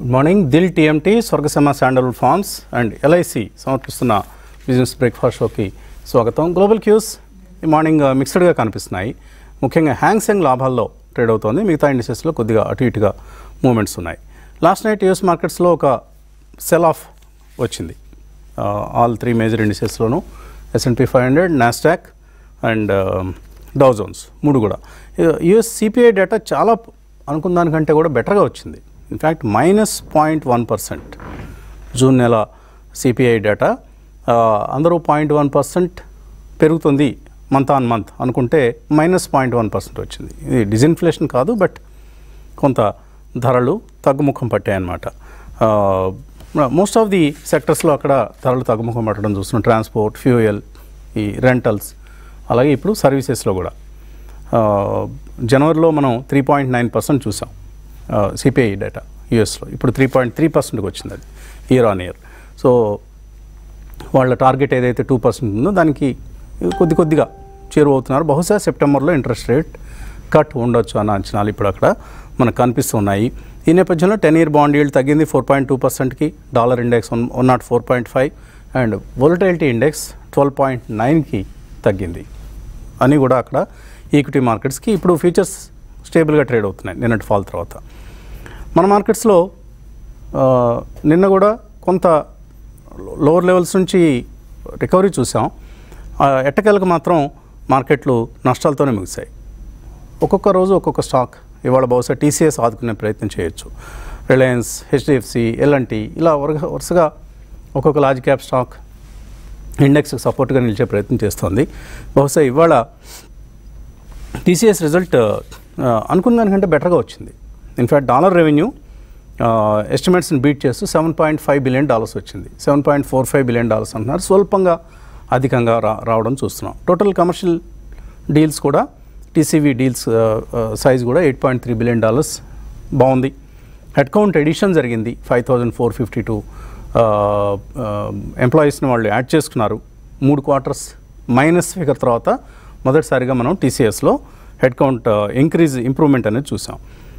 Good morning Dil TMT Swargasama sandalwood farms and LIC సమర్పిస్తున్న business breakfast షోకి స్వాగతం గ్లోబల్ క్యూస్ ఈ మార్నింగ్ మిక్స్డ్గా కనిపిస్తున్నాయి ముఖ్యంగా హ్యాంగ్సెంగ్ లాభాల్లో ట్రేడ్ అవుతోంది మిగతా ఇండిసెస్లో కొద్దిగా అటు ఇటుగా మూమెంట్స్ ఉన్నాయి లాస్ట్ నైట్ యూఎస్ మార్కెట్స్లో ఒక సెల్ ఆఫ్ వచ్చింది ఆల్ త్రీ మేజర్ ఇండిసెస్లోనూ S and P five hundred Nasdaq and Dow Jones మూడు కూడా యుఎస్ సిపిఐ డేటా చాలా అనుకున్న దానికంటే కూడా బెటర్గా వచ్చింది in fact minus point one percent June నెల సిపిఐ డేటా అందరూ పాయింట్ వన్ పర్సెంట్ పెరుగుతుంది మంత్ ఆన్ మంత్ అనుకుంటే మైనస్ పాయింట్ వన్ పర్సెంట్ వచ్చింది ఇది డిజిన్ఫ్లేషన్ కాదు బట్ కొంత ధరలు తగ్గుముఖం పట్టాయన్నమాట మోస్ట్ ఆఫ్ ది సెక్టర్స్లో అక్కడ ధరలు తగ్గుముఖం పట్టడం చూస్తున్నాం ట్రాన్స్పోర్ట్ ఫ్యూయల్ ఈ రెంటల్స్ అలాగే ఇప్పుడు సర్వీసెస్లో కూడా ఆ, జనవరిలో మనం త్రీ పాయింట్ నైన్ పర్సెంట్ చూసాం సిపిఐ డేటా యూఎస్లో ఇప్పుడు త్రీ పాయింట్ త్రీ పర్సెంట్కి వచ్చింది అది ఇయర్ ఆన్ ఇయర్ సో వాళ్ళ టార్గెట్ ఏదైతే టూ పర్సెంట్ ఉందో దానికి కొద్ది కొద్దిగా చేరువవుతున్నారు బహుశా సెప్టెంబర్లో ఇంట్రెస్ట్ రేట్ కట్ ఉండొచ్చు అన్న అంచనాలు ఇప్పుడు అక్కడ మనకు కనిపిస్తున్నాయి ఈ నేపథ్యంలో టెన్ ఇయర్ బాండ్ ఈల్డ్ తగ్గింది ఫోర్ పాయింట్ టూ పర్సెంట్కి dollar index one one nought four point five and volatility index twelve point నైన్కి తగ్గింది అని కూడా అక్కడ ఈక్విటీ మార్కెట్స్కి ఇప్పుడు ఫీచర్స్ స్టేబుల్గా ట్రేడ్ అవుతున్నాయి నిన్నటి ఫాల్ తర్వాత మన మార్కెట్స్లో ఆ, నిన్న కూడా కొంత లోవర్ లెవెల్స్ నుంచి రికవరీ చూసాం ఆ, ఎట్టకేలకు మాత్రం మార్కెట్లు నష్టాలతోనే ముగిశాయి ఒక్కొక్క రోజు ఒక్కొక్క స్టాక్ ఇవాళ బహుశా టీసీఎస్ ఆదుకునే ప్రయత్నం చేయొచ్చు రిలయన్స్ హెచ్డిఎఫ్సి ఎల్ఎన్టీ ఇలా వరుస వరుసగా ఒక్కొక్క లార్జ్ క్యాప్ స్టాక్ ఇండెక్స్కి సపోర్ట్గా నిలిచే ప్రయత్నం చేస్తోంది బహుశా ఇవాళ టీసీఎస్ రిజల్ట్ అనుకున్న దానికంటే బెటర్గా వచ్చింది ఇన్ఫ్యాక్ట్ డాలర్ రెవెన్యూ ఎస్టిమేట్స్ని బీట్ చేస్తూ seven point five billion dollars వచ్చింది seven point four five billion dollars అంటున్నారు స్వల్పంగా అధికంగా రా రావడం చూస్తున్నాం టోటల్ కమర్షియల్ డీల్స్ కూడా టీసీవీ డీల్స్ సైజ్ కూడా eight point three billion dollars బాగుంది హెడ్ కౌంట్ ఎడిషన్ జరిగింది five thousand four fifty two ఎంప్లాయీస్ని వాళ్ళు యాడ్ చేసుకున్నారు మూడు క్వార్టర్స్ మైనస్ ఫిగర్ తర్వాత మొదటిసారిగా మనం టీసీఎస్లో హెడ్ కౌంట్ ఇంక్రీజ్ ఇంప్రూవ్మెంట్ అనేది చూసాం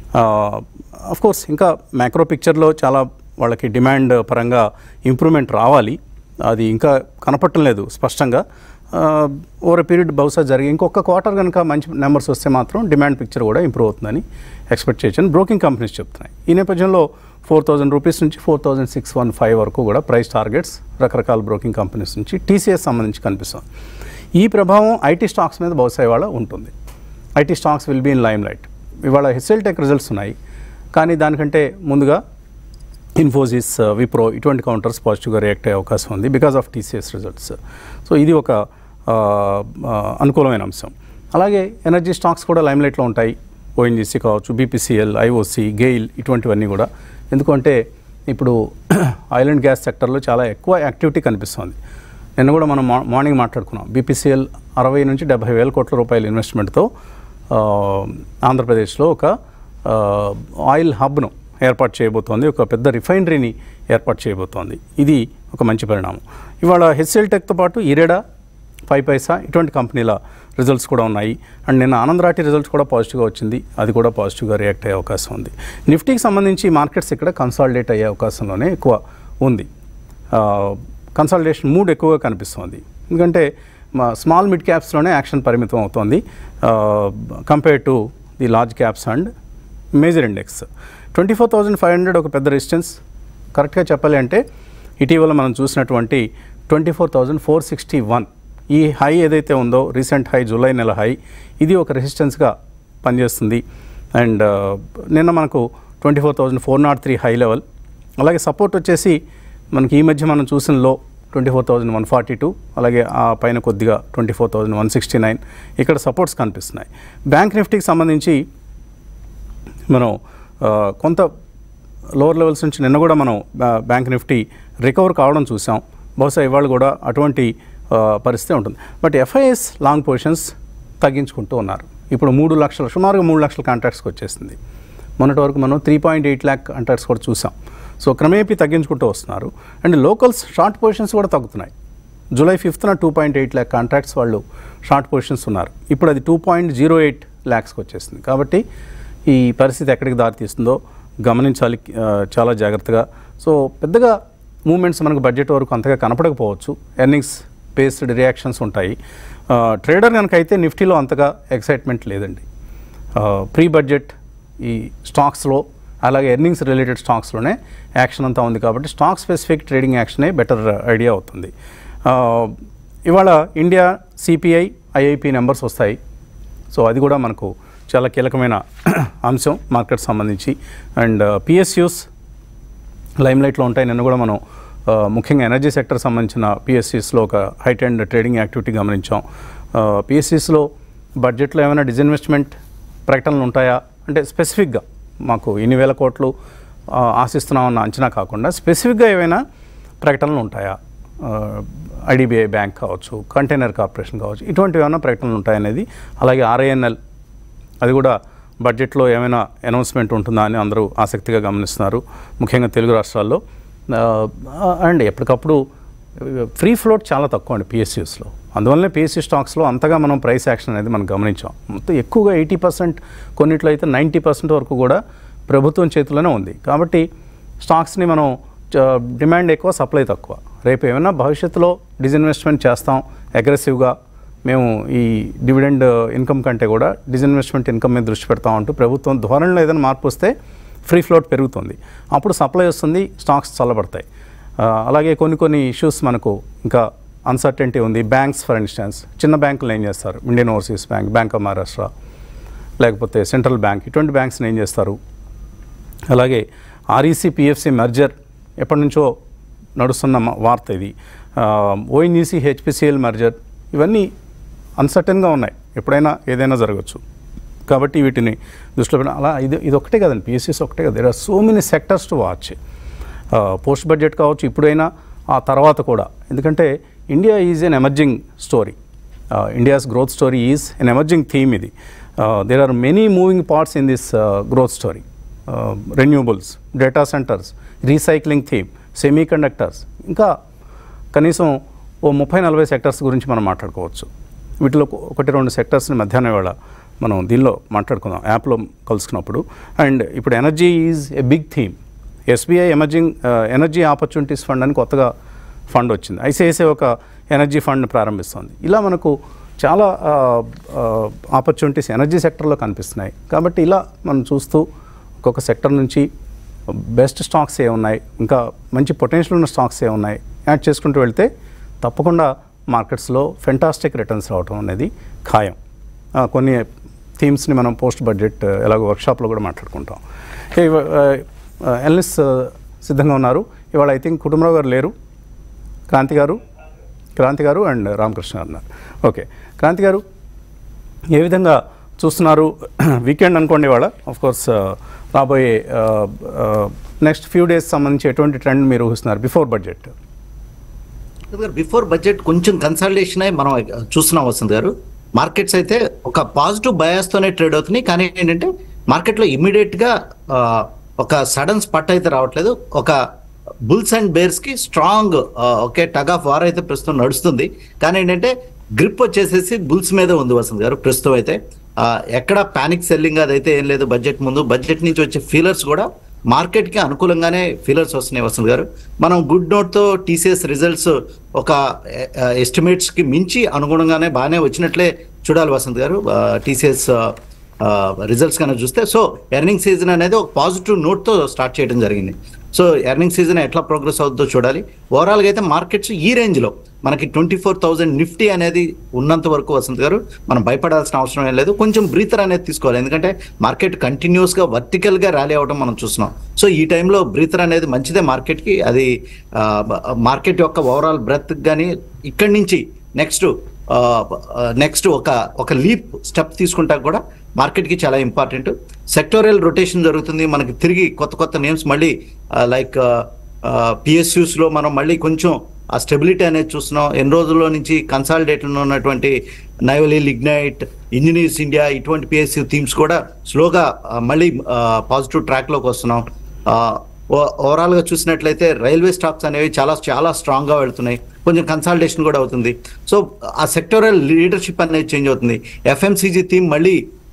అఫ్ కోర్స్ ఇంకా మ్యాక్రో పిక్చర్లో చాలా వాళ్ళకి డిమాండ్ పరంగా ఇంప్రూవ్మెంట్ రావాలి అది ఇంకా కనపడటం లేదు స్పష్టంగా ఓవర్ పీరియడ్ బహుశా జరిగి ఇంకొక క్వార్టర్ కనుక మంచి నెంబర్స్ వస్తే మాత్రం డిమాండ్ పిక్చర్ కూడా ఇంప్రూవ్ అవుతుందని ఎక్స్పెక్ట్ చేయొచ్చు బ్రోకింగ్ కంపెనీస్ చెప్తున్నాయి ఈ నేపథ్యంలో ఫోర్ థౌజండ్ రూపీస్ నుంచి four thousand six one five వరకు కూడా ప్రైస్ టార్గెట్స్ రకరకాల బ్రోకింగ్ కంపెనీస్ నుంచి టీసీఎస్ సంబంధించి కనిపిస్తుంది ఈ ప్రభావం ఐటీ స్టాక్స్ మీద బహుశా ఇవాళ ఉంటుంది IT stocks will be in limelight ఇవాళ హెచ్ఎల్ టెక్ రిజల్ట్స్ ఉన్నాయి కానీ దానికంటే ముందుగా ఇన్ఫోసిస్ విప్రో ఇటువంటి కౌంటర్స్ పాజిటివ్గా రియాక్ట్ అయ్యే అవకాశం ఉంది because of TCS results so ఇది ఒక ఆ, ఆ, అనుకూలమైన అంశం అలాగే ఎనర్జీ స్టాక్స్ కూడా లైమ్లైట్లో ఉంటాయి ఓఎన్జీసీ కావచ్చు బీపీసీఎల్ ఐఓసి గెయిల్ ఇటువంటివన్నీ కూడా ఎందుకంటే ఇప్పుడు ఆయిల్ అండ్ గ్యాస్ సెక్టర్లో చాలా ఎక్కువ యాక్టివిటీ కనిపిస్తుంది నిన్న కూడా మనం మా- మార్నింగ్ మాట్లాడుకున్నాం బీపీసీఎల్ అరవై నుంచి డెబ్బై వేల కోట్ల రూపాయల ఇన్వెస్ట్మెంట్తో ఆ, ఆంధ్రప్రదేశ్లో ఒక ఆ, ఆయిల్ హబ్ను ఏర్పాటు చేయబోతోంది ఒక పెద్ద రిఫైనరీని ఏర్పాటు చేయబోతోంది ఇది ఒక మంచి పరిణామం ఇవాళ హెచ్ఎల్ టెక్తో పాటు ఇరెడా ఫైవ్ పైసా ఇటువంటి కంపెనీల రిజల్ట్స్ కూడా ఉన్నాయి అండ్ నిన్న ఆనందరాటి రిజల్ట్స్ కూడా పాజిటివ్గా వచ్చింది అది కూడా పాజిటివ్గా రియాక్ట్ అయ్యే అవకాశం ఉంది నిఫ్టీకి సంబంధించి మార్కెట్స్ ఇక్కడ కన్సాలిడేట్ అయ్యే అవకాశంలోనే ఎక్కువ ఉంది కన్సాలిడేషన్ మూడ్ ఎక్కువగా కనిపిస్తుంది ఎందుకంటే మా స్మాల్ మిడ్ క్యాప్స్లోనే యాక్షన్ పరిమితం అవుతోంది compare to the large caps and major index twenty four thousand five hundred ఒక పెద్ద రెసిస్టెన్స్ కరెక్ట్గా చెప్పాలి అంటే ఇటీవల మనం చూసినటువంటి twenty four thousand four sixty one ఈ హై ఏదైతే ఉందో రీసెంట్ హై జూలై నెల హై ఇది ఒక రెసిస్టెన్స్గా పనిచేస్తుంది అండ్ నిన్న మనకు twenty four thousand four nought three high level అలాగే సపోర్ట్ వచ్చేసి మనకి ఈ మధ్య మనం చూసిన low twenty four thousand one forty two అలాగే ఆ పైన కొద్దిగా twenty four thousand one sixty nine ఇక్కడ సపోర్ట్స్ కనిపిస్తున్నాయి బ్యాంక్ నిఫ్టీకి సంబంధించి మనం ఆ, కొంత లోవర్ లెవెల్స్ నుంచి నిన్న కూడా మనం బ్యా- బ్యాంక్ నిఫ్టీ రికవర్ కావడం చూసాం బహుశా ఇవాళ కూడా అటువంటి ఆ, పరిస్థితి ఉంటుంది బట్ ఎఫ్ఐఎస్ లాంగ్ పొజిషన్స్ తగ్గించుకుంటూ ఉన్నారు ఇప్పుడు మూడు లక్షల సుమారుగా మూడు లక్షల కాంట్రాక్ట్స్కి వచ్చేసింది మొన్నటి వరకు మనం three point eight lakh contracts కూడా చూసాం సో క్రమేపీ తగ్గించుకుంటూ వస్తున్నారు అండ్ లోకల్స్ షార్ట్ పొజిషన్స్ కూడా తగ్గుతున్నాయి జూలై ఫిఫ్త్న two point eight lakh contracts వాళ్ళు షార్ట్ పొజిషన్స్ ఉన్నారు ఇప్పుడు అది టూ పాయింట్ జీరో ఎయిట్ ల్యాక్స్కి వచ్చేసింది కాబట్టి ఈ పరిస్థితి ఎక్కడికి దారితీస్తుందో గమనించాలి ఆ, చాలా జాగ్రత్తగా సో పెద్దగా మూమెంట్స్ మనకు బడ్జెట్ వరకు అంతగా కనపడకపోవచ్చు ఎర్నింగ్స్ బేస్డ్ రియాక్షన్స్ ఉంటాయి ట్రేడర్ కనుక అయితే నిఫ్టీలో అంతగా ఎక్సైట్మెంట్ లేదండి ప్రీ బడ్జెట్ ఈ స్టాక్స్లో అలాగే ఎర్నింగ్స్ రిలేటెడ్ స్టాక్స్లోనే యాక్షన్ అంతా ఉంది కాబట్టి స్టాక్ స్పెసిఫిక్ ట్రేడింగ్ యాక్షనే బెటర్ ఐడియా అవుతుంది ఆ, ఇవాళ ఇండియా సిపిఐ ఐఐపి నెంబర్స్ వస్తాయి సో అది కూడా మనకు చాలా కీలకమైన అంశం మార్కెట్ సంబంధించి అండ్ పిఎస్యూస్ లైమ్లైట్లో ఉంటాయి నిన్న కూడా మనం ఆ, ముఖ్యంగా ఎనర్జీ సెక్టర్ సంబంధించిన పిఎస్సీస్లో ఒక హైట్ అండ్ ట్రేడింగ్ యాక్టివిటీ గమనించాం పిఎస్సీస్లో బడ్జెట్లో ఏమైనా డిజిన్వెస్ట్మెంట్ ప్రకటనలు ఉంటాయా అంటే స్పెసిఫిక్గా మాకు ఇన్ని వేల కోట్లు ఆ, ఆశిస్తున్నామన్న అంచనా కాకుండా స్పెసిఫిక్గా ఏవైనా ప్రకటనలు ఉంటాయా ఐడిబిఐ బ్యాంక్ కావచ్చు కంటైనర్ కార్పొరేషన్ కావచ్చు ఇటువంటి ఏమైనా ప్రకటనలు ఉంటాయనేది అలాగే ఆర్ఐఎన్ఎల్ అది కూడా బడ్జెట్లో ఏమైనా అనౌన్స్మెంట్ ఉంటుందా అని అందరూ ఆసక్తిగా గమనిస్తున్నారు ముఖ్యంగా తెలుగు రాష్ట్రాల్లో అండ్ ఎప్పటికప్పుడు ఫ్రీ ఫ్లోట్ చాలా తక్కువ అండి పిఎస్యూస్లో అందువల్లనే పిఎస్సీ స్టాక్స్లో అంతగా మనం ప్రైస్ యాక్షన్ అనేది మనం గమనించాం మొత్తం ఎక్కువగా ఎయిటీ పర్సెంట్ కొన్నిట్లో అయితే నైంటీ పర్సెంట్ వరకు కూడా ప్రభుత్వం చేతిలోనే ఉంది కాబట్టి స్టాక్స్ని మనం చ- డిమాండ్ ఎక్కువ సప్లై తక్కువ రేపు ఏమైనా భవిష్యత్తులో డిజిన్వెస్ట్మెంట్ చేస్తాం అగ్రెసివ్గా మేము ఈ డివిడెండ్ ఇన్కమ్ కంటే కూడా డిజిన్వెస్ట్మెంట్ ఇన్కమ్ మీద దృష్టి పెడతాం అంటూ ప్రభుత్వం ధోరణిలో ఏదైనా మార్పు వస్తే ఫ్రీ ఫ్లోట్ పెరుగుతుంది అప్పుడు సప్లై వస్తుంది స్టాక్స్ చల్లబడతాయి ఆ, అలాగే కొన్ని కొన్ని ఇష్యూస్ మనకు ఇంకా అన్సర్టెంటీ ఉంది బ్యాంక్స్ ఫర్ ఇన్స్టెన్స్ చిన్న బ్యాంకులు ఏం చేస్తారు Indian overseas bank bank of Maharashtra లేకపోతే సెంట్రల్ బ్యాంక్ ఇటువంటి బ్యాంక్స్ని ఏం చేస్తారు అలాగే ఆర్ఈసీ పిఎఫ్సి మర్జర్ ఎప్పటి నుంచో నడుస్తున్న మ- వార్త ఇది ఓఎన్ఈసీ హెచ్పిసిఎల్ మర్జర్ ఇవన్నీ అన్సర్టన్గా ఉన్నాయి ఎప్పుడైనా ఏదైనా జరగచ్చు కాబట్టి వీటిని దృష్టిలో పెట్టి అలా ఇది ఇది ఒకటే కదండి పిఎస్సీస్ ఒకటే కదా there are so many sectors to watch post budget కావచ్చు ఇప్పుడైనా ఆ తర్వాత కూడా ఎందుకంటే India is an emerging story India's growth story is an emerging theme ఇది there are many moving parts in this growth story renewables data centres recycling theme semiconductors ఇంకా కనీసం ఓ ముప్పై నలభై సెక్టర్స్ గురించి మనం మాట్లాడుకోవచ్చు వీటిలో ఒక- ఒకటి రెండు సెక్టర్స్ని మధ్యాహ్నం వేళ మనం దీనిలో మాట్లాడుకుందాం యాప్లో కలుసుకున్నప్పుడు అండ్ ఇప్పుడు energy is a big theme SBI emerging energy opportunities fund అని కొత్తగా ఫండ్ వచ్చింది ఐసిఐసిఐ ఒక ఎనర్జీ ఫండ్ ప్రారంభిస్తుంది ఇలా మనకు చాలా ఆపర్చునిటీస్ ఎనర్జీ సెక్టర్లో కనిపిస్తున్నాయి కాబట్టి ఇలా మనం చూస్తూ ఒక్కొక్క సెక్టర్ నుంచి బెస్ట్ స్టాక్స్ ఏ ఉన్నాయి ఇంకా మంచి పొటెన్షియల్ ఉన్న స్టాక్స్ ఏ ఉన్నాయి యాడ్ చేసుకుంటూ వెళ్తే తప్పకుండా మార్కెట్స్లో ఫెంటాస్టిక్ రిటర్న్స్ రావటం అనేది ఖాయం ఆ, కొన్ని థీమ్స్ని మనం పోస్ట్ బడ్జెట్ ఎలాగో వర్క్షాప్లో కూడా మాట్లాడుకుంటాం ఎల్ఎస్ సిద్ధంగా ఉన్నారు ఇవాళ ఐ థింక్ కుటుంబరావు గారు లేరు క్రాంతి గారు క్రాంతి గారు అండ్ రామకృష్ణ గారు ఉన్నారు ఓకే క్రాంతి గారు ఏ విధంగా చూస్తున్నారు వీకెండ్ అనుకోండి ఇవాళ ఆఫ్ కోర్స్ రాబోయే నెక్స్ట్ ఫ్యూ డేస్ సంబంధించి ఎటువంటి ట్రెండ్ మీరు ఊహిస్తున్నారు బిఫోర్ బడ్జెట్ బిఫోర్ బడ్జెట్ కొంచెం కన్సల్టేషన్ అయి మనం చూస్తున్నాం వసంత్ గారు మార్కెట్స్ అయితే ఒక పాజిటివ్ బయాస్ తోనే ట్రేడ్ అవుతున్నాయి కానీ ఏంటంటే మార్కెట్ లో ఇమీడియట్ గా ఆ, ఒక సడన్ స్పట్ అయితే రావట్లేదు ఒక బుల్స్ అండ్ బేర్స్ కి స్ట్రాంగ్ ఒకే టగ్ ఆఫ్ వార్ అయితే ప్రస్తుతం నడుస్తుంది కానీ ఏంటంటే గ్రిప్ వచ్చేసేసి బుల్స్ మీద ఉంది వసంత్ గారు ప్రస్తుతం అయితే ఆ, ఎక్కడ పానిక్ సెల్లింగ్ అదైతే ఏం లేదు బడ్జెట్ ముందు బడ్జెట్ నుంచి వచ్చే ఫీలర్స్ కూడా మార్కెట్ కి అనుకూలంగానే ఫీలర్స్ వస్తున్నాయి వసంత్ గారు మనం గుడ్ నోట్ తో టీసీఎస్ రిజల్ట్స్ ఒక ఎస్టిమేట్స్ కి మించి అనుగుణంగానే బాగానే వచ్చినట్లే చూడాలి వసంత్ గారు టీసీఎస్ రిజల్ట్స్ కనుక చూస్తే సో ఎర్నింగ్ సీజన్ అనేది ఒక పాజిటివ్ నోట్ తో స్టార్ట్ చేయడం జరిగింది సో ఎర్నింగ్ సీజన్ ఎట్లా ప్రోగ్రెస్ అవుతుందో చూడాలి ఓవరాల్ గా అయితే మార్కెట్స్ ఈ రేంజ్ లో మనకి ట్వంటీ ఫోర్ థౌసండ్ నిఫ్టీ అనేది ఉన్నంత వరకు వసంత్ గారు మనం భయపడాల్సిన అవసరం ఏం లేదు కొంచెం బ్రీతర్ అనేది తీసుకోవాలి ఎందుకంటే మార్కెట్ కంటిన్యూస్ గా వర్టికల్ గా ర్యాలీ అవడం మనం చూస్తున్నాం సో ఈ టైంలో బ్రీతర్ అనేది మంచిదే మార్కెట్ కి అది మార్కెట్ యొక్క ఓవరాల్ బ్రెత్ కానీ ఇక్కడి నుంచి నెక్స్ట్ నెక్స్ట్ ఒక ఒక లీప్ స్టెప్ తీసుకుంటా కూడా మార్కెట్ కి చాలా ఇంపార్టెంట్ సెక్టోరియల్ రొటేషన్ జరుగుతుంది మనకి తిరిగి కొత్త కొత్త నేమ్స్ మళ్ళీ లైక్ పిఎస్యూస్ లో మనం మళ్ళీ కొంచెం ఆ స్టెబిలిటీ అనేది చూస్తున్నాం ఎన్ని రోజుల్లో నుంచి కన్సాలిడేట్ ఉన్నటువంటి నైవలీ లిగ్నైట్ ఇంజనీర్స్ ఇండియా ఇటువంటి పిఎస్యూ థీమ్స్ కూడా స్లోగా ఆ, మళ్ళీ పాజిటివ్ ట్రాక్ లోకి వస్తున్నాం ఓవరాల్ గా చూసినట్లయితే రైల్వే స్టాక్స్ అనేవి చాలా చాలా స్ట్రాంగ్ గా వెళ్తున్నాయి కొంచెం కన్సల్టేషన్ కూడా అవుతుంది సో ఆ సెక్టోరల్ లీడర్షిప్ అనేది చేంజ్ అవుతుంది ఎఫ్ఎంసీజీ థీమ్ మళ్ళీ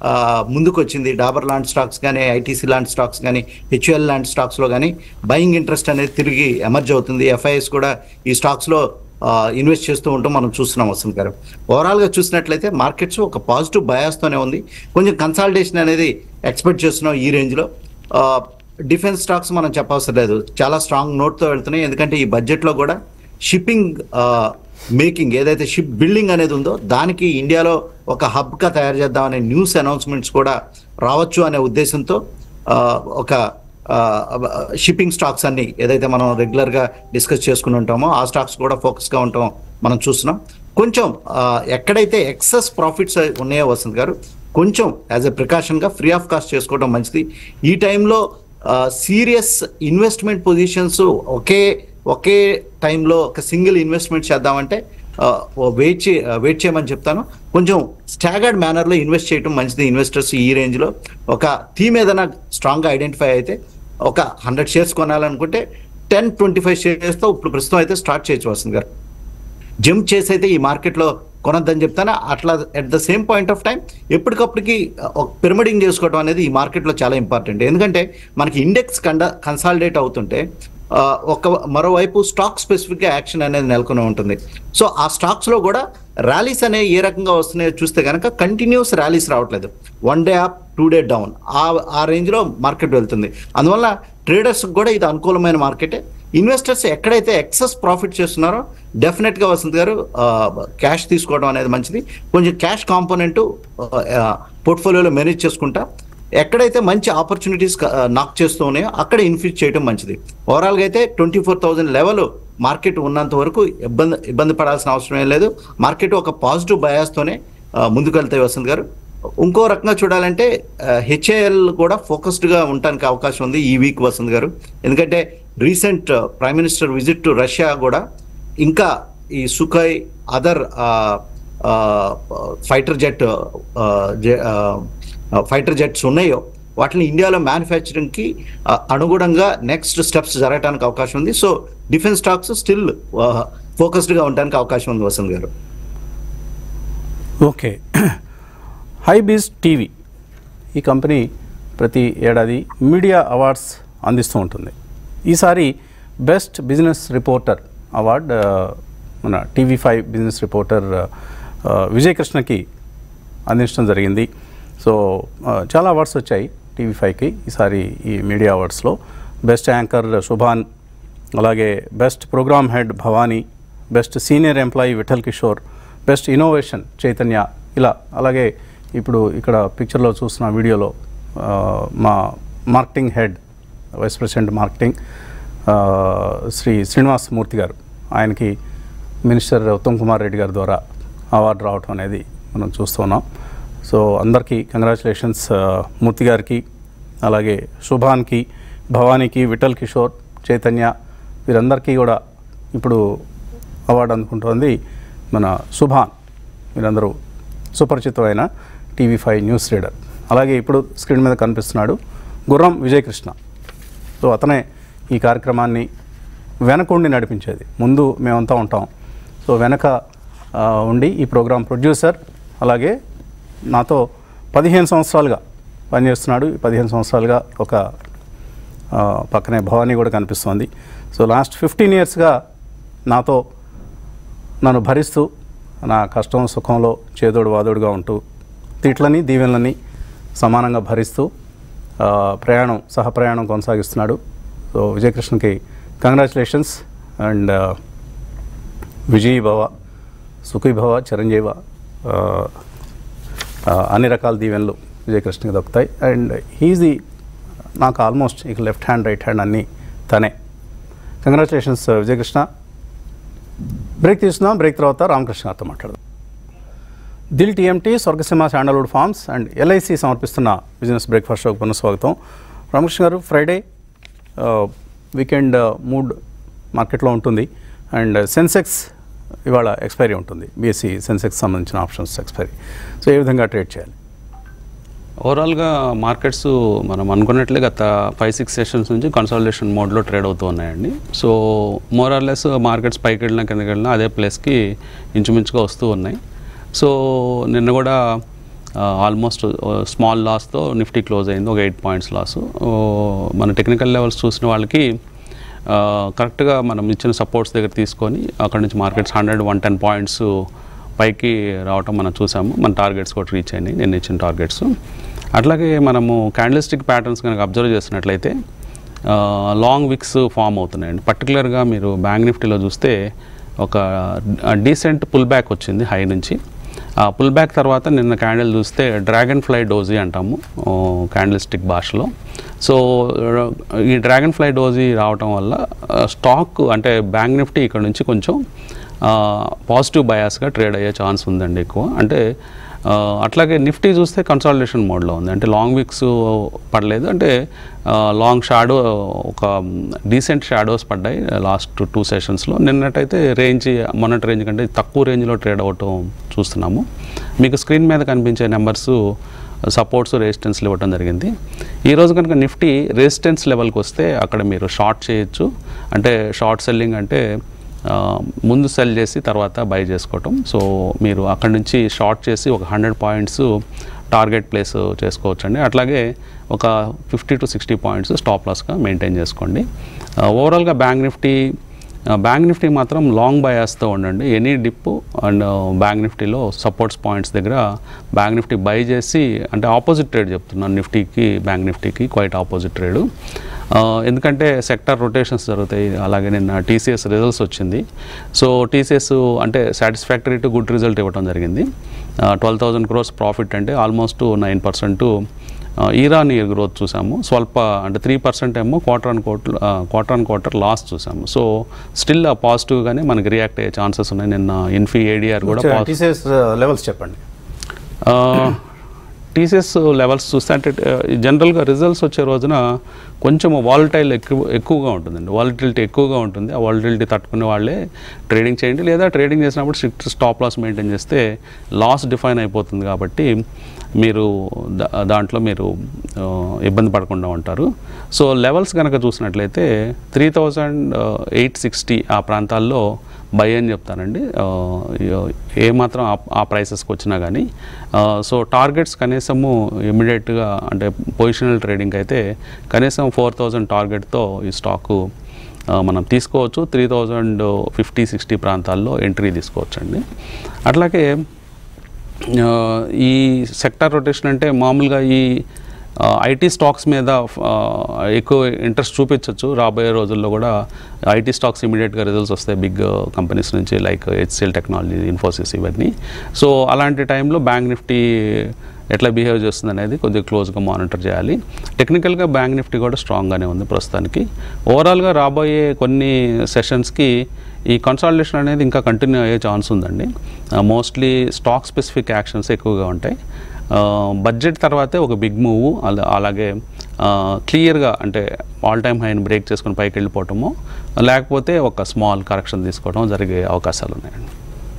ఆ, ముందుకు వచ్చింది డాబర్ లాంటి స్టాక్స్ కానీ ఐటీసీ లాంటి స్టాక్స్ కానీ హెచ్యుఎల్ లాంటి స్టాక్స్లో కానీ బయింగ్ ఇంట్రెస్ట్ అనేది తిరిగి ఎమర్జ్ అవుతుంది ఎఫ్ఐఎస్ కూడా ఈ స్టాక్స్లో ఇన్వెస్ట్ చేస్తూ ఉంటాం మనం చూస్తున్నాం వసంత్ గారు ఓవరాల్గా చూసినట్లయితే మార్కెట్స్ ఒక పాజిటివ్ బయాస్తోనే ఉంది కొంచెం కన్సాలిడేషన్ అనేది ఎక్స్పెక్ట్ చేస్తున్నాం ఈ రేంజ్లో డిఫెన్స్ స్టాక్స్ మనం చెప్పవసరం లేదు చాలా స్ట్రాంగ్ నోట్తో వెళ్తున్నాయి ఎందుకంటే ఈ బడ్జెట్లో కూడా షిప్పింగ్ మేకింగ్ ఏదైతే షిప్ బిల్డింగ్ అనేది ఉందో దానికి ఇండియాలో ఒక హబ్గా తయారు చేద్దామనే న్యూస్ అనౌన్స్మెంట్స్ కూడా రావచ్చు అనే ఉద్దేశంతో ఆ, ఒక షిప్పింగ్ స్టాక్స్ అన్ని ఏదైతే మనం రెగ్యులర్గా డిస్కస్ చేసుకుని ఉంటామో ఆ స్టాక్స్ కూడా ఫోకస్గా ఉంటాం మనం చూస్తున్నాం కొంచెం ఆ, ఎక్కడైతే ఎక్సెస్ ప్రాఫిట్స్ ఉన్నాయో వసంత్ గారు కొంచెం యాజ్ ఎ ప్రికాషన్గా ఫ్రీ ఆఫ్ కాస్ట్ చేసుకోవడం మంచిది ఈ టైంలో సీరియస్ ఇన్వెస్ట్మెంట్ పొజిషన్స్ ఒకే ఒకే టైంలో ఒక సింగిల్ ఇన్వెస్ట్మెంట్ చేద్దామంటే వెయిట్ చే వెయిట్ చేయమని చెప్తాను కొంచెం స్టాగర్డ్ మేనర్లో ఇన్వెస్ట్ చేయడం మంచిది ఇన్వెస్టర్స్ ఈ రేంజ్లో ఒక థీమ్ ఏదైనా స్ట్రాంగ్గా ఐడెంటిఫై అయితే ఒక హండ్రెడ్ షేర్స్ కొనాలనుకుంటే టెన్ ట్వంటీ ఫైవ్ షేర్స్తో ఇప్పుడు ప్రస్తుతం అయితే స్టార్ట్ చేయొచ్చు వస్తుంది గారు జంప్ చేసి అయితే ఈ మార్కెట్లో కొనొద్దని చెప్తాను అట్లా at the same point of time ఎప్పటికప్పటికి పిరమిడింగ్ చేసుకోవడం అనేది ఈ మార్కెట్లో చాలా ఇంపార్టెంట్ ఎందుకంటే మనకి ఇండెక్స్ కండ కన్సాలిడేట్ అవుతుంటే ఆ, ఒక మరోవైపు స్టాక్ స్పెసిఫిక్గా యాక్షన్ అనేది నెలకొని ఉంటుంది సో ఆ స్టాక్స్లో కూడా ర్యాలీస్ అనేవి ఏ రకంగా వస్తున్నాయో చూస్తే కనుక కంటిన్యూస్ ర్యాలీస్ రావట్లేదు one day up two day down ఆ ఆ రేంజ్లో మార్కెట్ వెళ్తుంది అందువల్ల ట్రేడర్స్ కూడా ఇది అనుకూలమైన మార్కెటే ఇన్వెస్టర్స్ ఎక్కడైతే ఎక్సెస్ ప్రాఫిట్ చేస్తున్నారో డెఫినెట్గా వసంత్ గారు క్యాష్ తీసుకోవడం అనేది మంచిది కొంచెం క్యాష్ కాంపోనెంట్ పోర్ట్ఫోలియోలో మేనేజ్ చేసుకుంటా ఎక్కడైతే మంచి ఆపర్చునిటీస్ నాక్ చేస్తూ ఉన్నాయో అక్కడ ఇన్ఫ్యూజ్ చేయడం మంచిది ఓవరాల్గా అయితే twenty four thousand level market ఉన్నంత వరకు ఇబ్బంది ఇబ్బంది పడాల్సిన అవసరం ఏం లేదు మార్కెట్ ఒక పాజిటివ్ బయాస్తోనే ముందుకు వెళ్తాయి వసంత్ గారు ఇంకో రకంగా చూడాలంటే హెచ్ఏఎల్ కూడా ఫోకస్డ్గా ఉండడానికి అవకాశం ఉంది ఈ వీక్ వసంత్ గారు ఎందుకంటే recent prime minister visit to Russia కూడా ఇంకా ఈ Sukhoi other fighter jet fighter jets ఉన్నాయో వాటిని ఇండియాలో మ్యానుఫ్యాక్చరింగ్కి అనుగుణంగా నెక్స్ట్ స్టెప్స్ జరగడానికి అవకాశం ఉంది సో డిఫెన్స్ స్టాక్స్ స్టిల్ ఫోకస్డ్గా ఉండడానికి అవకాశం ఉంది వసంత్ గారు ఓకే హైబీస్ టీవీ ఈ కంపెనీ ప్రతి ఏడాది మీడియా అవార్డ్స్ అందిస్తూ ఉంటుంది ఈసారి బెస్ట్ బిజినెస్ రిపోర్టర్ అవార్డ్ ఆ, మన టీవీ ఫైవ్ బిజినెస్ రిపోర్టర్ ఆ, విజయ్ కృష్ణకి అందించడం జరిగింది సో ఆ, చాలా అవార్డ్స్ వచ్చాయి టీవీ ఫైవ్కి ఈసారి ఈ మీడియా అవార్డ్స్లో బెస్ట్ యాంకర్ శుభాన్ అలాగే best programme head Bhavani best senior employee Vittal Kishore best innovation Chaitanya ఇలా అలాగే ఇప్పుడు ఇక్కడ పిక్చర్లో చూస్తున్న వీడియోలో ఆ, మా marketing head vice president marketing ఆ, శ్రీ శ్రీనివాస్ మూర్తి గారు ఆయనకి మినిస్టర్ ఉత్తమ్ కుమార్ రెడ్డి గారి ద్వారా అవార్డు రావటం అనేది మనం చూస్తున్నాం సో అందరికీ కంగ్రాచులేషన్స్ మూర్తి గారికి అలాగే శుభాన్కి భవానీకి విఠల్ కిషోర్ చైతన్య వీరందరికీ కూడా ఇప్పుడు అవార్డు అందుకుంటోంది మన సుభాన్ మీరందరూ సుపరిచితమైన టీవీ ఫైవ్ న్యూస్ రీడర్ అలాగే ఇప్పుడు స్క్రీన్ మీద కనిపిస్తున్నాడు గుర్రం విజయకృష్ణ సో అతనే ఈ కార్యక్రమాన్ని వెనకుండి నడిపించేది ముందు మేమంతా ఉంటాం సో వెనక ఆ, ఉండి ఈ ప్రోగ్రాం ప్రొడ్యూసర్ అలాగే నాతో పదిహేను సంవత్సరాలుగా పనిచేస్తున్నాడు ఈ పదిహేను సంవత్సరాలుగా ఒక ఆ, పక్కనే భవానీ కూడా కనిపిస్తోంది సో లాస్ట్ ఫిఫ్టీన్ ఇయర్స్గా నాతో నన్ను భరిస్తూ నా కష్టం సుఖంలో చేదోడు వాదోడుగా ఉంటూ తిట్లని దీవెనలని సమానంగా భరిస్తూ ఆ, ప్రయాణం సహ ప్రయాణం కొనసాగిస్తున్నాడు సో విజయకృష్ణకి కంగ్రాచులేషన్స్ అండ్ విజయ్ భవ సుఖీ భవ చిరంజీవ ఆ, ఆ, అన్ని రకాల దీవెనలు విజయకృష్ణకి దొరుకుతాయి అండ్ హీజ్ ది నాకు ఆల్మోస్ట్ ఇక లెఫ్ట్ హ్యాండ్ రైట్ హ్యాండ్ అన్నీ తనే కంగ్రాచులేషన్స్ విజయకృష్ణ బ్రేక్ తీసుకుందాం బ్రేక్ తర్వాత రామకృష్ణ గారితో మాట్లాడదాం Dil TMT Swargaseema sandalwood farms and LIC సమర్పిస్తున్న బిజినెస్ బ్రేక్ఫాస్ట్ షోకి పునఃస్వాగతం రామకృష్ణ గారు ఫ్రైడే ఆ, వీకెండ్ ఆ, మూడ్ మార్కెట్లో ఉంటుంది అండ్ సెన్సెక్స్ ఇవాళ ఎక్స్పైరీ ఉంటుంది బీఎస్సీ సెన్సెక్స్ సంబంధించిన ఆప్షన్స్ ఎక్స్పైరీ సో ఏ విధంగా ట్రేడ్ చేయాలి ఓవరాల్గా మార్కెట్స్ మనం అనుకున్నట్లే గత ఫైవ్ సిక్స్ సెషన్స్ నుంచి కన్సాలిడేషన్ మోడ్లో ట్రేడ్ అవుతూ ఉన్నాయండి so more or less markets పైకి వెళ్ళినా కిందకి వెళ్ళినా అదే ప్లేస్కి ఇంచుమించుగా వస్తూ ఉన్నాయి సో నిన్న కూడా ఆల్మోస్ట్ స్మాల్ లాస్తో నిఫ్టీ క్లోజ్ అయింది ఒక ఎయిట్ పాయింట్స్ లాస్ మన టెక్నికల్ లెవెల్స్ చూసిన వాళ్ళకి ఆ, కరెక్ట్గా మనం ఇచ్చిన సపోర్ట్స్ దగ్గర తీసుకొని అక్కడ నుంచి markets hundred one ten points పైకి రావటం మనం చూసాము మన టార్గెట్స్ కూడా రీచ్ అయినాయి నేను ఇచ్చిన టార్గెట్స్ అట్లాగే మనము క్యాండిల్స్టిక్ ప్యాటర్న్స్ కనుక అబ్జర్వ్ చేసినట్లయితే లాంగ్ విక్స్ ఫామ్ అవుతున్నాయండి పర్టికులర్గా మీరు బ్యాంక్ నిఫ్టీలో చూస్తే ఒక డీసెంట్ పుల్ బ్యాక్ వచ్చింది హై నుంచి ఆ పుల్ బ్యాక్ తర్వాత నిన్న క్యాండిల్ చూస్తే డ్రాగన్ ఫ్లై డోజీ అంటాము క్యాండిల్స్టిక్ భాషలో సో ఈ డ్రాగన్ ఫ్లై డోజీ రావటం వల్ల స్టాక్ అంటే బ్యాంక్ నిఫ్టీ ఇక్కడ నుంచి కొంచెం పాజిటివ్ బయాస్గా ట్రేడ్ అయ్యే ఛాన్స్ ఉందండి ఎక్కువ అంటే ఆ, అట్లాగే నిఫ్టీ చూస్తే కన్సాలిడేషన్ మోడ్లో ఉంది అంటే లాంగ్ వీక్స్ పడలేదు అంటే లాంగ్ షాడో ఒక డీసెంట్ షాడోస్ పడ్డాయి లాస్ట్ టూ సెషన్స్లో నిన్నటైతే రేంజ్ మొన్నటి రేంజ్ కంటే తక్కువ రేంజ్లో ట్రేడ్ అవ్వటం చూస్తున్నాము మీకు స్క్రీన్ మీద కనిపించే నెంబర్స్ సపోర్ట్స్ రెసిస్టెన్స్లు ఇవ్వడం జరిగింది ఈరోజు కనుక నిఫ్టీ రెసిస్టెన్స్ లెవెల్కి వస్తే అక్కడ మీరు షార్ట్ చేయొచ్చు అంటే షార్ట్ సెల్లింగ్ అంటే ఆ, ముందు సెల్ చేసి తర్వాత బై చేసుకోవటం సో మీరు అక్కడి నుంచి షార్ట్ చేసి ఒక హండ్రెడ్ పాయింట్స్ టార్గెట్ ప్లేస్ చేసుకోవచ్చు అండి అట్లాగే ఒక fifty to sixty points stop లాస్గా మెయింటైన్ చేసుకోండి ఓవరాల్గా బ్యాంక్ నిఫ్టీ బ్యాంక్ నిఫ్టీ మాత్రం లాంగ్ బయాస్తో ఉండండి ఎనీ డిప్ అండ్ బ్యాంక్ నిఫ్టీలో సపోర్ట్స్ పాయింట్స్ దగ్గర బ్యాంక్ నిఫ్టీ బై చేసి అంటే ఆపోజిట్ ట్రేడ్ చెప్తున్నాను నిఫ్టీకి బ్యాంక్ నిఫ్టీకి క్వైట్ ఆపోజిట్ ట్రేడ్ ఎందుకంటే సెక్టర్ రొటేషన్స్ జరుగుతాయి అలాగే నిన్న టీసీఎస్ రిజల్ట్స్ వచ్చింది సో టీసీఎస్ అంటే సాటిస్ఫాక్టరీ టు గుడ్ రిజల్ట్ ఇవ్వడం జరిగింది ట్వెల్వ్ థౌజండ్ క్రోర్స్ ప్రాఫిట్ అంటే almost nine percent ఈరాన్ year growth చూసాము స్వల్ప అంటే త్రీ పర్సెంట్ ఏమో quarter on quarter quarter on quarter loss చూసాము సో స్టిల్ పాజిటివ్గానే మనకి రియాక్ట్ అయ్యే ఛాన్సెస్ ఉన్నాయి నిన్న ఇన్ఫీ ఏడిఆర్ కూడా పాజిటివ్ టీసీఎస్ లెవెల్స్ చెప్పండి టీసీఎస్ లెవెల్స్ చూస్తే అంటే జనరల్గా రిజల్ట్స్ వచ్చే రోజున కొంచెం వాలటైల్ ఎక్కువ ఎక్కువగా ఉంటుందండి వాలటిలిటీ ఎక్కువగా ఉంటుంది ఆ వాలటిలిటీ తట్టుకునే వాళ్ళే ట్రేడింగ్ చేయండి లేదా ట్రేడింగ్ చేసినప్పుడు స్ట్రిక్ట్ స్టాప్ లాస్ మెయింటైన్ చేస్తే లాస్ డిఫైన్ అయిపోతుంది కాబట్టి మీరు దా- దాంట్లో మీరు ఆ, ఇబ్బంది పడకుండా ఉంటారు సో లెవెల్స్ కనుక చూసినట్లయితే త్రీ థౌజండ్ ఎయిట్ సిక్స్టీ ఆ ప్రాంతాల్లో బై అని చెప్తానండి ఆ, ఏ మాత్రం ఆ- ఆ ప్రైసెస్కి వచ్చినా కానీ సో టార్గెట్స్ కనీసము ఇమీడియట్గా అంటే పొజిషనల్ ట్రేడింగ్ అయితే కనీసం ఫోర్ థౌజండ్ టార్గెట్తో ఈ స్టాకు ఆ, మనం తీసుకోవచ్చు త్రీ థౌజండ్ ఫిఫ్టీ సిక్స్టీ ప్రాంతాల్లో ఎంట్రీ తీసుకోవచ్చు అండి అట్లాగే ఆ, ఈ సెక్టర్ రొటేషన్ అంటే మామూలుగా ఈ ఐటీ స్టాక్స్ మీద ఆ, ఎక్కువ ఇంట్రెస్ట్ చూపించవచ్చు రాబోయే రోజుల్లో కూడా ఐటీ స్టాక్స్ ఇమీడియట్గా రిజల్ట్స్ వస్తాయి బిగ్ కంపెనీస్ నుంచి లైక్ హెచ్సిఎల్ టెక్నాలజీ ఇన్ఫోసిస్ ఇవన్నీ సో అలాంటి టైంలో బ్యాంక్ నిఫ్టీ ఎట్లా బిహేవ్ చేస్తుంది అనేది కొద్దిగా క్లోజ్గా మానిటర్ చేయాలి టెక్నికల్గా బ్యాంక్ నిఫ్టీ కూడా స్ట్రాంగ్గానే ఉంది ప్రస్తుతానికి ఓవరాల్గా రాబోయే కొన్ని సెషన్స్కి ఈ కన్సాలిడేషన్ అనేది ఇంకా కంటిన్యూ అయ్యే ఛాన్స్ ఉందండి మోస్ట్లీ స్టాక్ స్పెసిఫిక్ యాక్షన్స్ ఎక్కువగా ఉంటాయి బడ్జెట్ తర్వాతే ఒక బిగ్ మూవ్ అలా అలాగే క్లియర్గా అంటే ఆల్ టైమ్ హైని బ్రేక్ చేసుకుని పైకి వెళ్ళిపోవటము లేకపోతే ఒక స్మాల్ కరెక్షన్ తీసుకోవడం జరిగే అవకాశాలు ఉన్నాయండి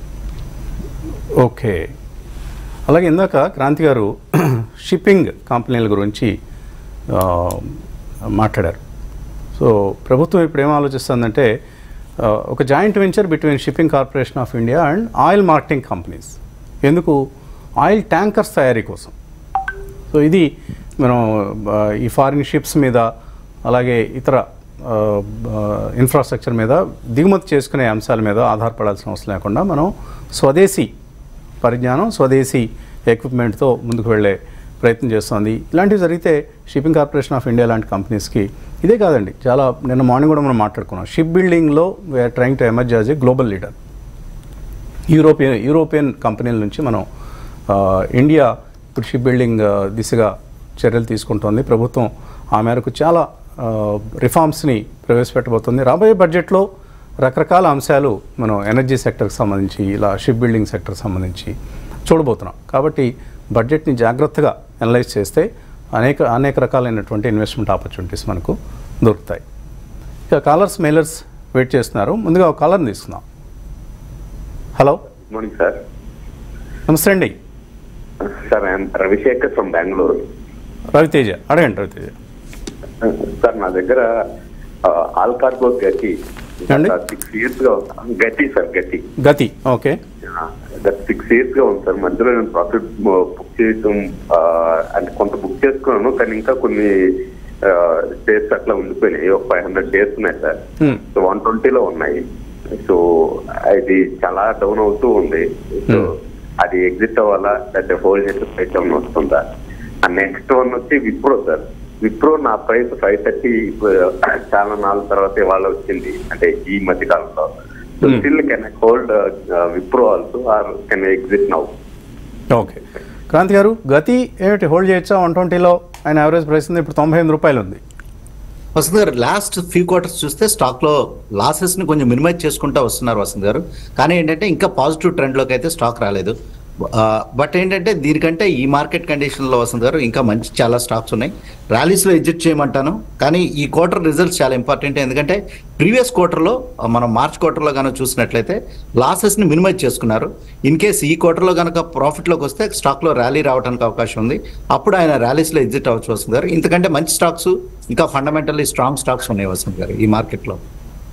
ఓకే అలాగే ఇందాక క్రాంతి గారు షిప్పింగ్ కంపెనీల గురించి ఆ, మాట్లాడారు సో ప్రభుత్వం ఇప్పుడు ఏం ఆలోచిస్తుందంటే ఆ, ఒక joint venture between shipping corporation of India and oil marketing companies ఎందుకు ఆయిల్ ట్యాంకర్స్ తయారీ కోసం సో ఇది మనం ఆ, ఈ ఫారిన్ షిప్స్ మీద అలాగే ఇతర ఇన్ఫ్రాస్ట్రక్చర్ మీద దిగుమతి చేసుకునే అంశాల మీద ఆధారపడాల్సిన అవసరం లేకుండా మనం స్వదేశీ పరిజ్ఞానం స్వదేశీ ఎక్విప్మెంట్తో ముందుకు వెళ్ళే ప్రయత్నం చేస్తోంది ఇలాంటివి జరిగితే షిప్పింగ్ కార్పొరేషన్ ఆఫ్ ఇండియా లాంటి కంపెనీస్కి ఇదే కాదండి చాలా నిన్న మార్నింగ్ కూడా మనం మాట్లాడుకున్నాం షిప్ బిల్డింగ్లో we're trying to emerge as a global leader European European కంపెనీల నుంచి మనం ఆ, ఇండియా ఇప్పుడు షిప్ బిల్డింగ్ ఆ, దిశగా చర్యలు తీసుకుంటోంది ప్రభుత్వం ఆ మేరకు చాలా ఆ, రిఫార్మ్స్ని ప్రవేశపెట్టబోతుంది రాబోయే బడ్జెట్లో రకరకాల అంశాలు మనం ఎనర్జీ సెక్టర్కి సంబంధించి ఇలా షిప్ బిల్డింగ్ సెక్టర్ సంబంధించి చూడబోతున్నాం కాబట్టి బడ్జెట్ని జాగ్రత్తగా అనలైజ్ చేస్తే అనేక అనేక రకాలైనటువంటి ఇన్వెస్ట్మెంట్ ఆపర్చునిటీస్ మనకు దొరుకుతాయి ఇక కాలర్స్ మెయిలర్స్ వెయిట్ చేస్తున్నారు ముందుగా ఒక కాలర్ని తీసుకుందాం హలో గుడ్ మార్నింగ్ సార్ నమస్తే అండి sir I'm Ravishekhar from Bengaluru Raviteja అడగండి రవితేజ సార్ నా దగ్గర ఆల్ కార్గో గతి ఏండి? సిక్స్ ఇయర్స్ గా ఉంది. గతి సార్ గతి గతి ఓకే సిక్స్ ఇయర్స్ గా ఉంది సార్ మధ్యలో నేను ప్రాఫిట్ బుక్ చేయటం ఆ, అంటే కొంత బుక్ చేసుకున్నాను కానీ ఇంకా కొన్ని షేర్స్ అట్లా ఉండిపోయినాయి ఒక ఫైవ్ హండ్రెడ్ షేర్స్ ఉన్నాయి సార్ Hmm. సో వన్ ట్వంటీలో ఉన్నాయి సో అది చాలా డౌన్ అవుతూ ఉంది సో Hmm. అది ఎగ్జిట్ అవ్వాలా లేకపోతే హోల్డ్ చేసి పెట్టడం వస్తుందా నెక్స్ట్ వన్ వచ్చి విప్రో సార్ విప్రో నా ప్రైస్ ఫైవ్ థర్టీ చాలా నాలుగు తర్వాత ఇవాళ వచ్చింది అంటే ఈ మధ్య కాలంలో so Hmm. Still can I hold Wipro also or can exit now okay Kranthi గారు గతి ఏమిటి హోల్డ్ చేయొచ్చా వన్ ట్వంటీలో ఆయన యావరేజ్ ప్రైస్ ఉంది ఇప్పుడు తొంభై ఎనిమిది రూపాయలు ఉంది వసంత్ గారు లాస్ట్ ఫ్యూ క్వార్టర్స్ చూస్తే స్టాక్ లో లాసెస్ ని కొంచెం మినిమైజ్ చేసుకుంటూ వస్తున్నారు వసంత్ గారు కానీ ఏంటంటే ఇంకా పాజిటివ్ ట్రెండ్ లోకి అయితే స్టాక్ రాలేదు బట్ ఏంటంటే దీనికంటే ఈ మార్కెట్ కండిషన్ లో వసంత్ గారు ఇంకా మంచి చాలా స్టాక్స్ ఉన్నాయి ర్యాలీస్ లో ఎగ్జిట్ చేయమంటాను కానీ ఈ క్వార్టర్ రిజల్ట్స్ చాలా ఇంపార్టెంట్ ఎందుకంటే ప్రీవియస్ క్వార్టర్ లో ఆ, మనం మార్చ్ క్వార్టర్ లో కనుక చూసినట్లయితే లాసెస్ ని మినిమైజ్ చేసుకున్నారు ఇన్ కేస్ ఈ క్వార్టర్ లో కనుక ప్రాఫిట్ లోకి వస్తే స్టాక్ లో ర్యాలీ రావడానికి అవకాశం ఉంది అప్పుడు ఆయన ర్యాలీస్ లో ఎగ్జిట్ అవ్వచ్చు వసంత్ గారు ఇంతకంటే మంచి స్టాక్స్ ఇంకా ఫండమెంటల్లీ స్ట్రాంగ్ స్టాక్స్ ఉన్నాయి వసంత్ గారు ఈ మార్కెట్ లో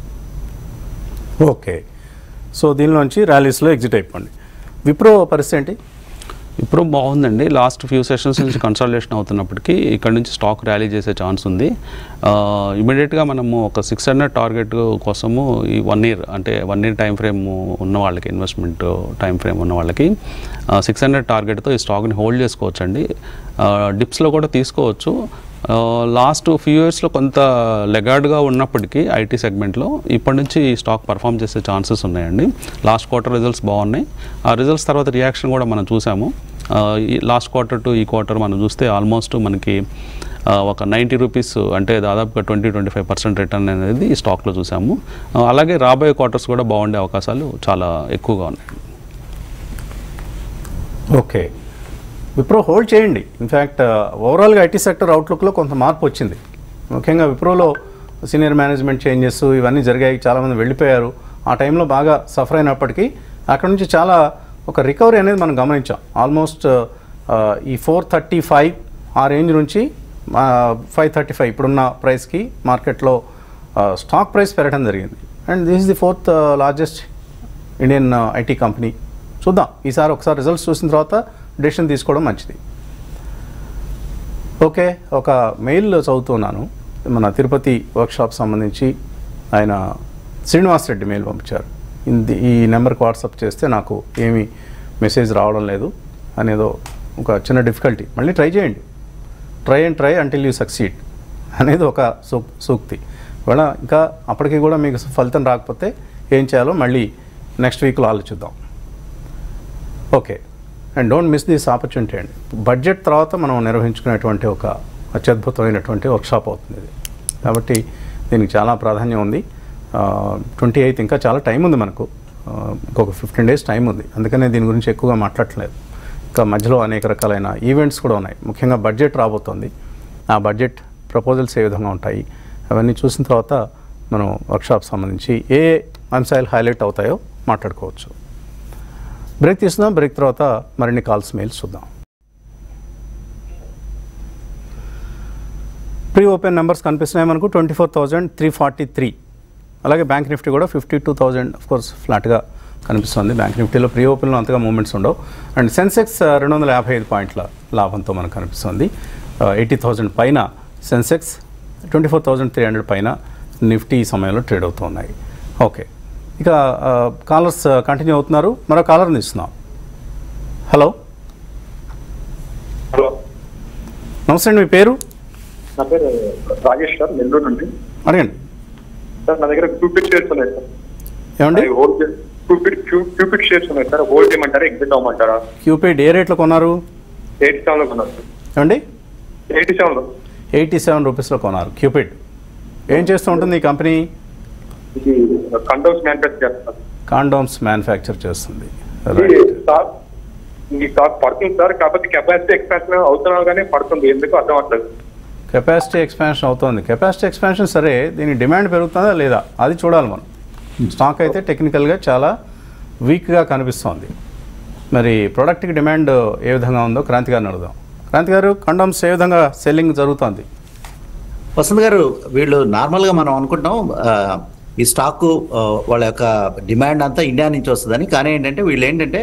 ఓకే సో దీనిలోంచి ర్యాలీస్లో ఎగ్జిట్ అయిపోండి విప్రో పరిస్థితి ఏంటి ఇప్పుడు బాగుందండి లాస్ట్ ఫ్యూ సెషన్స్ నుంచి కన్సల్టేషన్ అవుతున్నప్పటికీ ఇక్కడ నుంచి స్టాక్ ర్యాలీ చేసే ఛాన్స్ ఉంది ఇమీడియట్గా మనము ఒక సిక్స్ హండ్రెడ్ టార్గెట్ కోసము ఈ వన్ ఇయర్ అంటే వన్ ఇయర్ టైం ఫ్రేమ్ ఉన్న వాళ్ళకి ఇన్వెస్ట్మెంట్ టైం ఫ్రేమ్ ఉన్న వాళ్ళకి సిక్స్ హండ్రెడ్ టార్గెట్తో ఈ స్టాక్ని హోల్డ్ చేసుకోవచ్చండి డిప్స్లో కూడా తీసుకోవచ్చు లాస్ట్ ఫ్యూ ఇయర్స్లో కొంత లెగార్డ్గా ఉన్నప్పటికీ ఐటీ సెగ్మెంట్లో ఇప్పటి నుంచి ఈ స్టాక్ పర్ఫామ్ చేసే ఛాన్సెస్ ఉన్నాయండి లాస్ట్ క్వార్టర్ రిజల్ట్స్ బాగున్నాయి ఆ రిజల్ట్స్ తర్వాత రియాక్షన్ కూడా మనం చూసాము ఆ, ఈ లాస్ట్ క్వార్టర్ టు ఈ క్వార్టర్ మనం చూస్తే ఆల్మోస్ట్ మనకి ఆ, ఒక నైంటీ రూపీస్ అంటే దాదాపుగా twenty twenty five percent return అనేది ఈ స్టాక్లో చూసాము ఆ, అలాగే రాబోయే క్వార్టర్స్ కూడా బాగుండే అవకాశాలు చాలా ఎక్కువగా ఉన్నాయి ఓకే విప్రో హోల్డ్ చేయండి ఇన్ఫ్యాక్ట్ ఓవరాల్గా ఐటీ సెక్టర్ అవుట్లుక్లో కొంత మార్పు వచ్చింది ముఖ్యంగా విప్రోలో సీనియర్ మేనేజ్మెంట్ చేంజెస్ ఇవన్నీ జరిగాయి చాలామంది వెళ్ళిపోయారు ఆ టైంలో బాగా సఫర్ అయినప్పటికీ అక్కడ నుంచి చాలా ఒక రికవరీ అనేది మనం గమనించాం ఆల్మోస్ట్ ఈ ఫోర్ థర్టీ ఫైవ్ ఆ రేంజ్ నుంచి ఫైవ్ థర్టీ ఫైవ్ ఇప్పుడున్న ప్రైస్కి మార్కెట్లో స్టాక్ ప్రైస్ పెరగడం జరిగింది and this is the fourth largest Indian IT company చూద్దాం ఈసారి ఒకసారి రిజల్ట్స్ చూసిన తర్వాత డెసిషన్ తీసుకోవడం మంచిది ఓకే ఒక మెయిల్ చదువుతున్నాను మన తిరుపతి వర్క్షాప్ సంబంధించి ఆయన శ్రీనివాస్ రెడ్డి మెయిల్ పంపించారు ఇది ఈ నెంబర్కి వాట్సాప్ చేస్తే నాకు ఏమీ మెసేజ్ రావడం లేదు అనేదో ఒక చిన్న డిఫికల్టీ మళ్ళీ ట్రై చేయండి try and try until you succeed అనేది ఒక సూ సూక్తి ఇవాళ ఇంకా అప్పటికి కూడా మీకు ఫలితం రాకపోతే ఏం చేయాలో మళ్ళీ నెక్స్ట్ వీక్లో ఆలోచిద్దాం okay and don't miss this opportunity అండి బడ్జెట్ తర్వాత మనం నిర్వహించుకునేటువంటి ఒక అత్యద్భుతమైనటువంటి వర్క్షాప్ అవుతుంది ఇది కాబట్టి దీనికి చాలా ప్రాధాన్యం ఉంది ట్వంటీ ఎయిత్ ఇంకా చాలా టైం ఉంది మనకు ఆ, ఇంకొక ఫిఫ్టీన్ డేస్ టైం ఉంది అందుకనే దీని గురించి ఎక్కువగా మాట్లాడట్లేదు ఇంకా మధ్యలో అనేక రకాలైన ఈవెంట్స్ కూడా ఉన్నాయి ముఖ్యంగా బడ్జెట్ రాబోతోంది ఆ బడ్జెట్ ప్రపోజల్స్ ఏ విధంగా ఉంటాయి అవన్నీ చూసిన తర్వాత మనం వర్క్షాప్ సంబంధించి ఏ ఏ అంశాలు హైలైట్ అవుతాయో మాట్లాడుకోవచ్చు బ్రేక్ తీసుకుందాం బ్రేక్ తర్వాత మరిన్ని కాల్స్ మెయిల్స్ చూద్దాం ప్రీ ఓపెన్ నెంబర్స్ కనిపిస్తున్నాయి మనకు twenty four thousand three forty three అలాగే బ్యాంక్ నిఫ్టీ కూడా fifty two thousand of course ఫ్లాట్గా కనిపిస్తుంది బ్యాంక్ నిఫ్టీలో ప్రీ ఓపెన్లో అంతగా మూమెంట్స్ ఉండవు అండ్ సెన్సెక్స్ రెండు వందల యాభై ఐదు పాయింట్ల లాభంతో మనకు కనిపిస్తుంది ఎయిటీ థౌజండ్ పైన Sensex twenty four thousand three hundred పైన నిఫ్టీ ఈ సమయంలో ట్రేడ్ అవుతూ ఉన్నాయి ఓకే ఇక కాలర్స్ కంటిన్యూ అవుతున్నారు మరో కాలర్ని ఇస్తున్నాం హలో హలో నమస్తే అండి మీ పేరు నా పేరు రాజేష్ సార్ నెల్లూరు నుండి అడగండి సార్ నా దగ్గర క్యూపిక్ షేర్స్ ఉన్నాయి సార్ ఏమండి అవి హోల్డ్ క్యూపిక్ క్యూపిక్ షేర్స్ ఉన్నాయి సార్ హోల్డ్ చేయమంటారా ఎగ్జిట్ అవ్వమంటారా క్యూపీడ్ ఏ రేట్లో కొన్నారు ఎయిటీ సెవెన్ లో కొన్నారు సార్ ఏమండి ఎయిటీ సెవెన్ లో ఎయిటీ సెవెన్ రూపీస్లో కొన్నారు క్యూపిడ్ ఏం చేస్తూ ఉంటుంది ఈ కంపెనీ ఇది కండోమ్స్ మ్యానుఫ్యాక్చర్ చేస్తారు కాండోమ్స్ మ్యానుఫ్యాక్చర్ చేస్తుంది ఇది రైట్ స్టాక్ ఈ స్టాక్ పడుతుంది సార్ కాకపోతే కెపాసిటీ ఎక్స్పాన్షన్ అవుతున్నా కానీ పడుతుంది ఎందుకు అర్థం అవట్లేదు కెపాసిటీ ఎక్స్పాన్షన్ అవుతోంది కెపాసిటీ ఎక్స్పాన్షన్ సరే దీని డిమాండ్ పెరుగుతుందా లేదా అది చూడాలి మనం స్టాక్ అయితే టెక్నికల్గా చాలా వీక్గా కనిపిస్తోంది మరి ప్రోడక్ట్కి డిమాండ్ ఏ విధంగా ఉందో క్రాంతి గారిని అడుగుదాం క్రాంతి గారు కండోమ్స్ ఏ విధంగా సెల్లింగ్ జరుగుతోంది వసంత్ గారు వీళ్ళు నార్మల్గా మనం అనుకుంటాం ఆ, ఈ స్టాక్ ఆ, వాళ్ళ యొక్క డిమాండ్ అంతా ఇండియా నుంచి వస్తుందని కానీ ఏంటంటే వీళ్ళు ఏంటంటే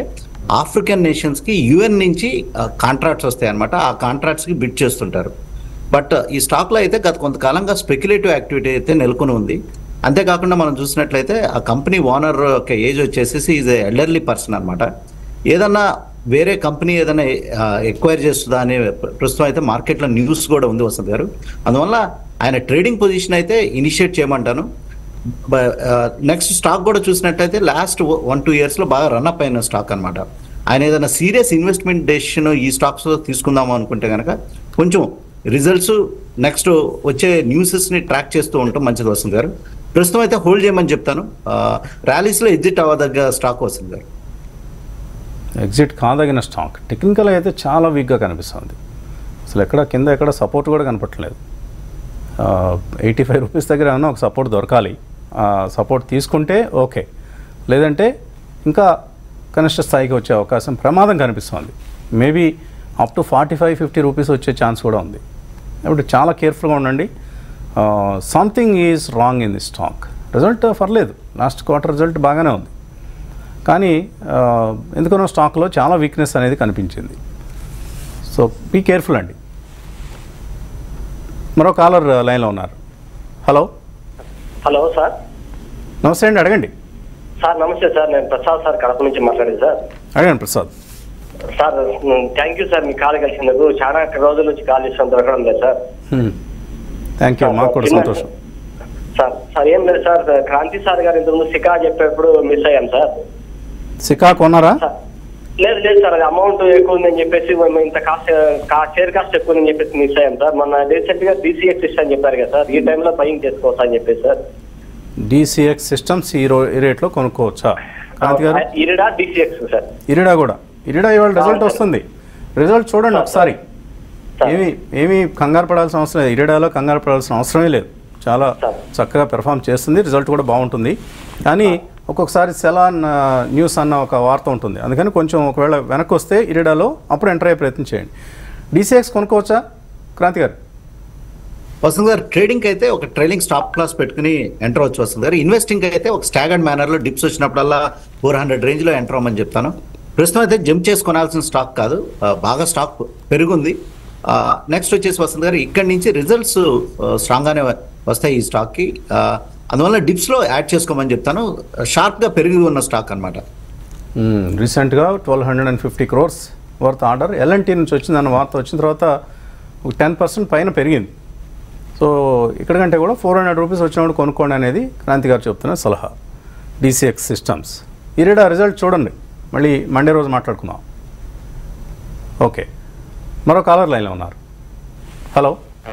ఆఫ్రికన్ నేషన్స్కి యుఎన్ నుంచి కాంట్రాక్ట్స్ వస్తాయి అనమాట ఆ కాంట్రాక్ట్స్కి బిడ్ చేస్తుంటారు బట్ ఈ స్టాక్లో అయితే గత కొంతకాలంగా స్పెక్యులేటివ్ యాక్టివిటీ అయితే నెలకొని ఉంది అంతేకాకుండా మనం చూసినట్లయితే ఆ కంపెనీ ఓనర్ యొక్క ఏజ్ వచ్చేసి ఈజ్ ఎల్డర్లీ పర్సన్ అనమాట ఏదన్నా వేరే కంపెనీ ఏదైనా ఎక్వైర్ చేస్తుందా అనే ప్ర- ప్రస్తుతం అయితే మార్కెట్లో న్యూస్ కూడా ఉంది వసంత్ గారు అందువల్ల ఆయన ట్రేడింగ్ పొజిషన్ అయితే ఇనిషియేట్ చేయమంటాను నెక్స్ట్ స్టాక్ కూడా చూసినట్టయితే లాస్ట్ వన్ టూ ఇయర్స్లో బాగా రన్అప్ అయిన స్టాక్ అన్నమాట ఆయన ఏదైనా సీరియస్ ఇన్వెస్ట్మెంట్ డెసిషన్ ఈ స్టాక్స్ తీసుకుందాము అనుకుంటే కనుక కొంచెం రిజల్ట్స్ నెక్స్ట్ వచ్చే న్యూసెస్ని ట్రాక్ చేస్తూ ఉంటాం మంచిది వస్తుంది గారు ప్రస్తుతం అయితే హోల్డ్ చేయమని చెప్తాను ర్యాలీస్లో ఎగ్జిట్ అవ్వదగ్గ స్టాక్ వస్తుంది గారు ఎగ్జిట్ కాదగిన స్టాక్ టెక్నికల్ అయితే చాలా వీక్గా కనిపిస్తుంది అసలు ఎక్కడ కింద ఎక్కడ సపోర్ట్ కూడా కనపట్లేదు ఎయిటీ ఫైవ్ రూపీస్ దగ్గర ఏమన్నా ఒక సపోర్ట్ దొరకాలి సపోర్ట్ తీసుకుంటే ఓకే లేదంటే ఇంకా కనిష్ట స్థాయికి వచ్చే అవకాశం ప్రమాదం కనిపిస్తుంది maybe up to forty five fifty rupees వచ్చే ఛాన్స్ కూడా ఉంది కాబట్టి చాలా కేర్ఫుల్గా ఉండండి something is wrong in the stock result పర్లేదు లాస్ట్ క్వార్టర్ రిజల్ట్ బాగానే ఉంది కానీ ఆ, ఎందుకనో స్టాక్లో చాలా వీక్నెస్ అనేది కనిపించింది సో బీ కేర్ఫుల్ అండి మరో కాలర్ లైన్లో ఉన్నారు హలో హలో సార్ నమస్తే అండి అడగండి సార్ నమస్తే సార్ నేను ప్రసాద్ సార్ కడప నుంచి మాట్లాడేది సార్ అడగండి Prasad sir thank you sir మీ కాల్ కలిసినందుకు చాలా రోజుల నుంచి కాల్ చేస్తాం దొరకడం లేదు సార్ థ్యాంక్ యూ మాకు కూడా సంతోషం సార్ సార్ ఏం లేదు సార్ క్రాంతి సార్ గారు ఇంతకుముందు సికా చెప్పేప్పుడు మిస్ అయ్యాం సార్ సికా కొన్నారా సార్, లేదు లేదు సార్ అది అమౌంట్ ఎక్కువ ఉందని చెప్పేసి మేము ఇంత కాస్ట్ కా షేర్ కాస్ట్ ఎక్కువ ఉందని చెప్పేసి మిస్ అయ్యాం సార్ మొన్న రీసెంట్ గా డిసిఎక్స్ ఇష్టం చెప్పారు కదా సార్ ఈ టైంలో బయింగ్ చేసుకోవచ్చా అని చెప్పేసి సార్ డిసిఎక్స్ సిస్టమ్స్ ఈ రో ఈ రేట్లో కొనుక్కోవచ్చా క్రాంతి గారు ఇరిడా డిసిఎక్స్ సార్ ఇరిడా కూడా ఇరిడా ఇవాళ రిజల్ట్ వస్తుంది రిజల్ట్ చూడండి ఒకసారి సార్. ఏమి ఏమి కంగారు పడాల్సిన అవసరం లేదు ఇరిడాలో కంగారు పడాల్సిన అవసరమే లేదు చాలా సార్. చక్కగా పెర్ఫామ్ చేస్తుంది రిజల్ట్ కూడా బాగుంటుంది కానీ ఒక్కొక్కసారి సెలాన్ ఆ, న్యూస్ అన్న ఒక వార్త ఉంటుంది అందుకని కొంచెం ఒకవేళ వెనక్కి వస్తే ఇరిడాలో అప్పుడు ఎంటర్ అయ్యే ప్రయత్నం చేయండి డీసీఎక్స్ కొనుక్కోవచ్చా క్రాంతి గారు వసంత్ గారు ట్రేడింగ్ అయితే ఒక ట్రైలింగ్ స్టాప్ క్లాస్ పెట్టుకుని ఎంటర్ అవచ్చు వసంత్ గారు ఇన్వెస్టింగ్ అయితే ఒక స్టాగర్డ్ మేనర్లో డిప్స్ వచ్చినప్పుడల్లా ఫోర్ హండ్రెడ్ రేంజ్లో ఎంటర్ అవ్వమని చెప్తాను ప్రస్తుతం అయితే జంప్ చేసి కొనాల్సిన స్టాక్ కాదు ఆ, బాగా స్టాక్ పెరుగుంది నెక్స్ట్ వచ్చేసి వసంత్ గారు ఇక్కడి నుంచి రిజల్ట్స్ స్ట్రాంగ్గానే వస్తాయి ఈ స్టాక్కి ఆ, అందువల్ల డిప్స్లో యాడ్ చేసుకోమని చెప్తాను షార్ప్గా పెరిగి ఉన్న స్టాక్ అనమాట రీసెంట్గా twelve hundred and fifty crores worth order L and T నుంచి వచ్చిందన్న వార్త వచ్చిన తర్వాత ఒక టెన్ పర్సెంట్ పైన పెరిగింది సో ఇక్కడ కంటే కూడా ఫోర్ హండ్రెడ్ రూపీస్ వచ్చినప్పుడు కొనుక్కోండి అనేది క్రాంతి గారు చెప్తున్న సలహా డీసీఎక్స్ సిస్టమ్స్ ఇరిడా రిజల్ట్ చూడండి మళ్ళీ మండే రోజు మాట్లాడుకుందాం ఓకే మరో కాలర్ లైన్లో ఉన్నారు హలో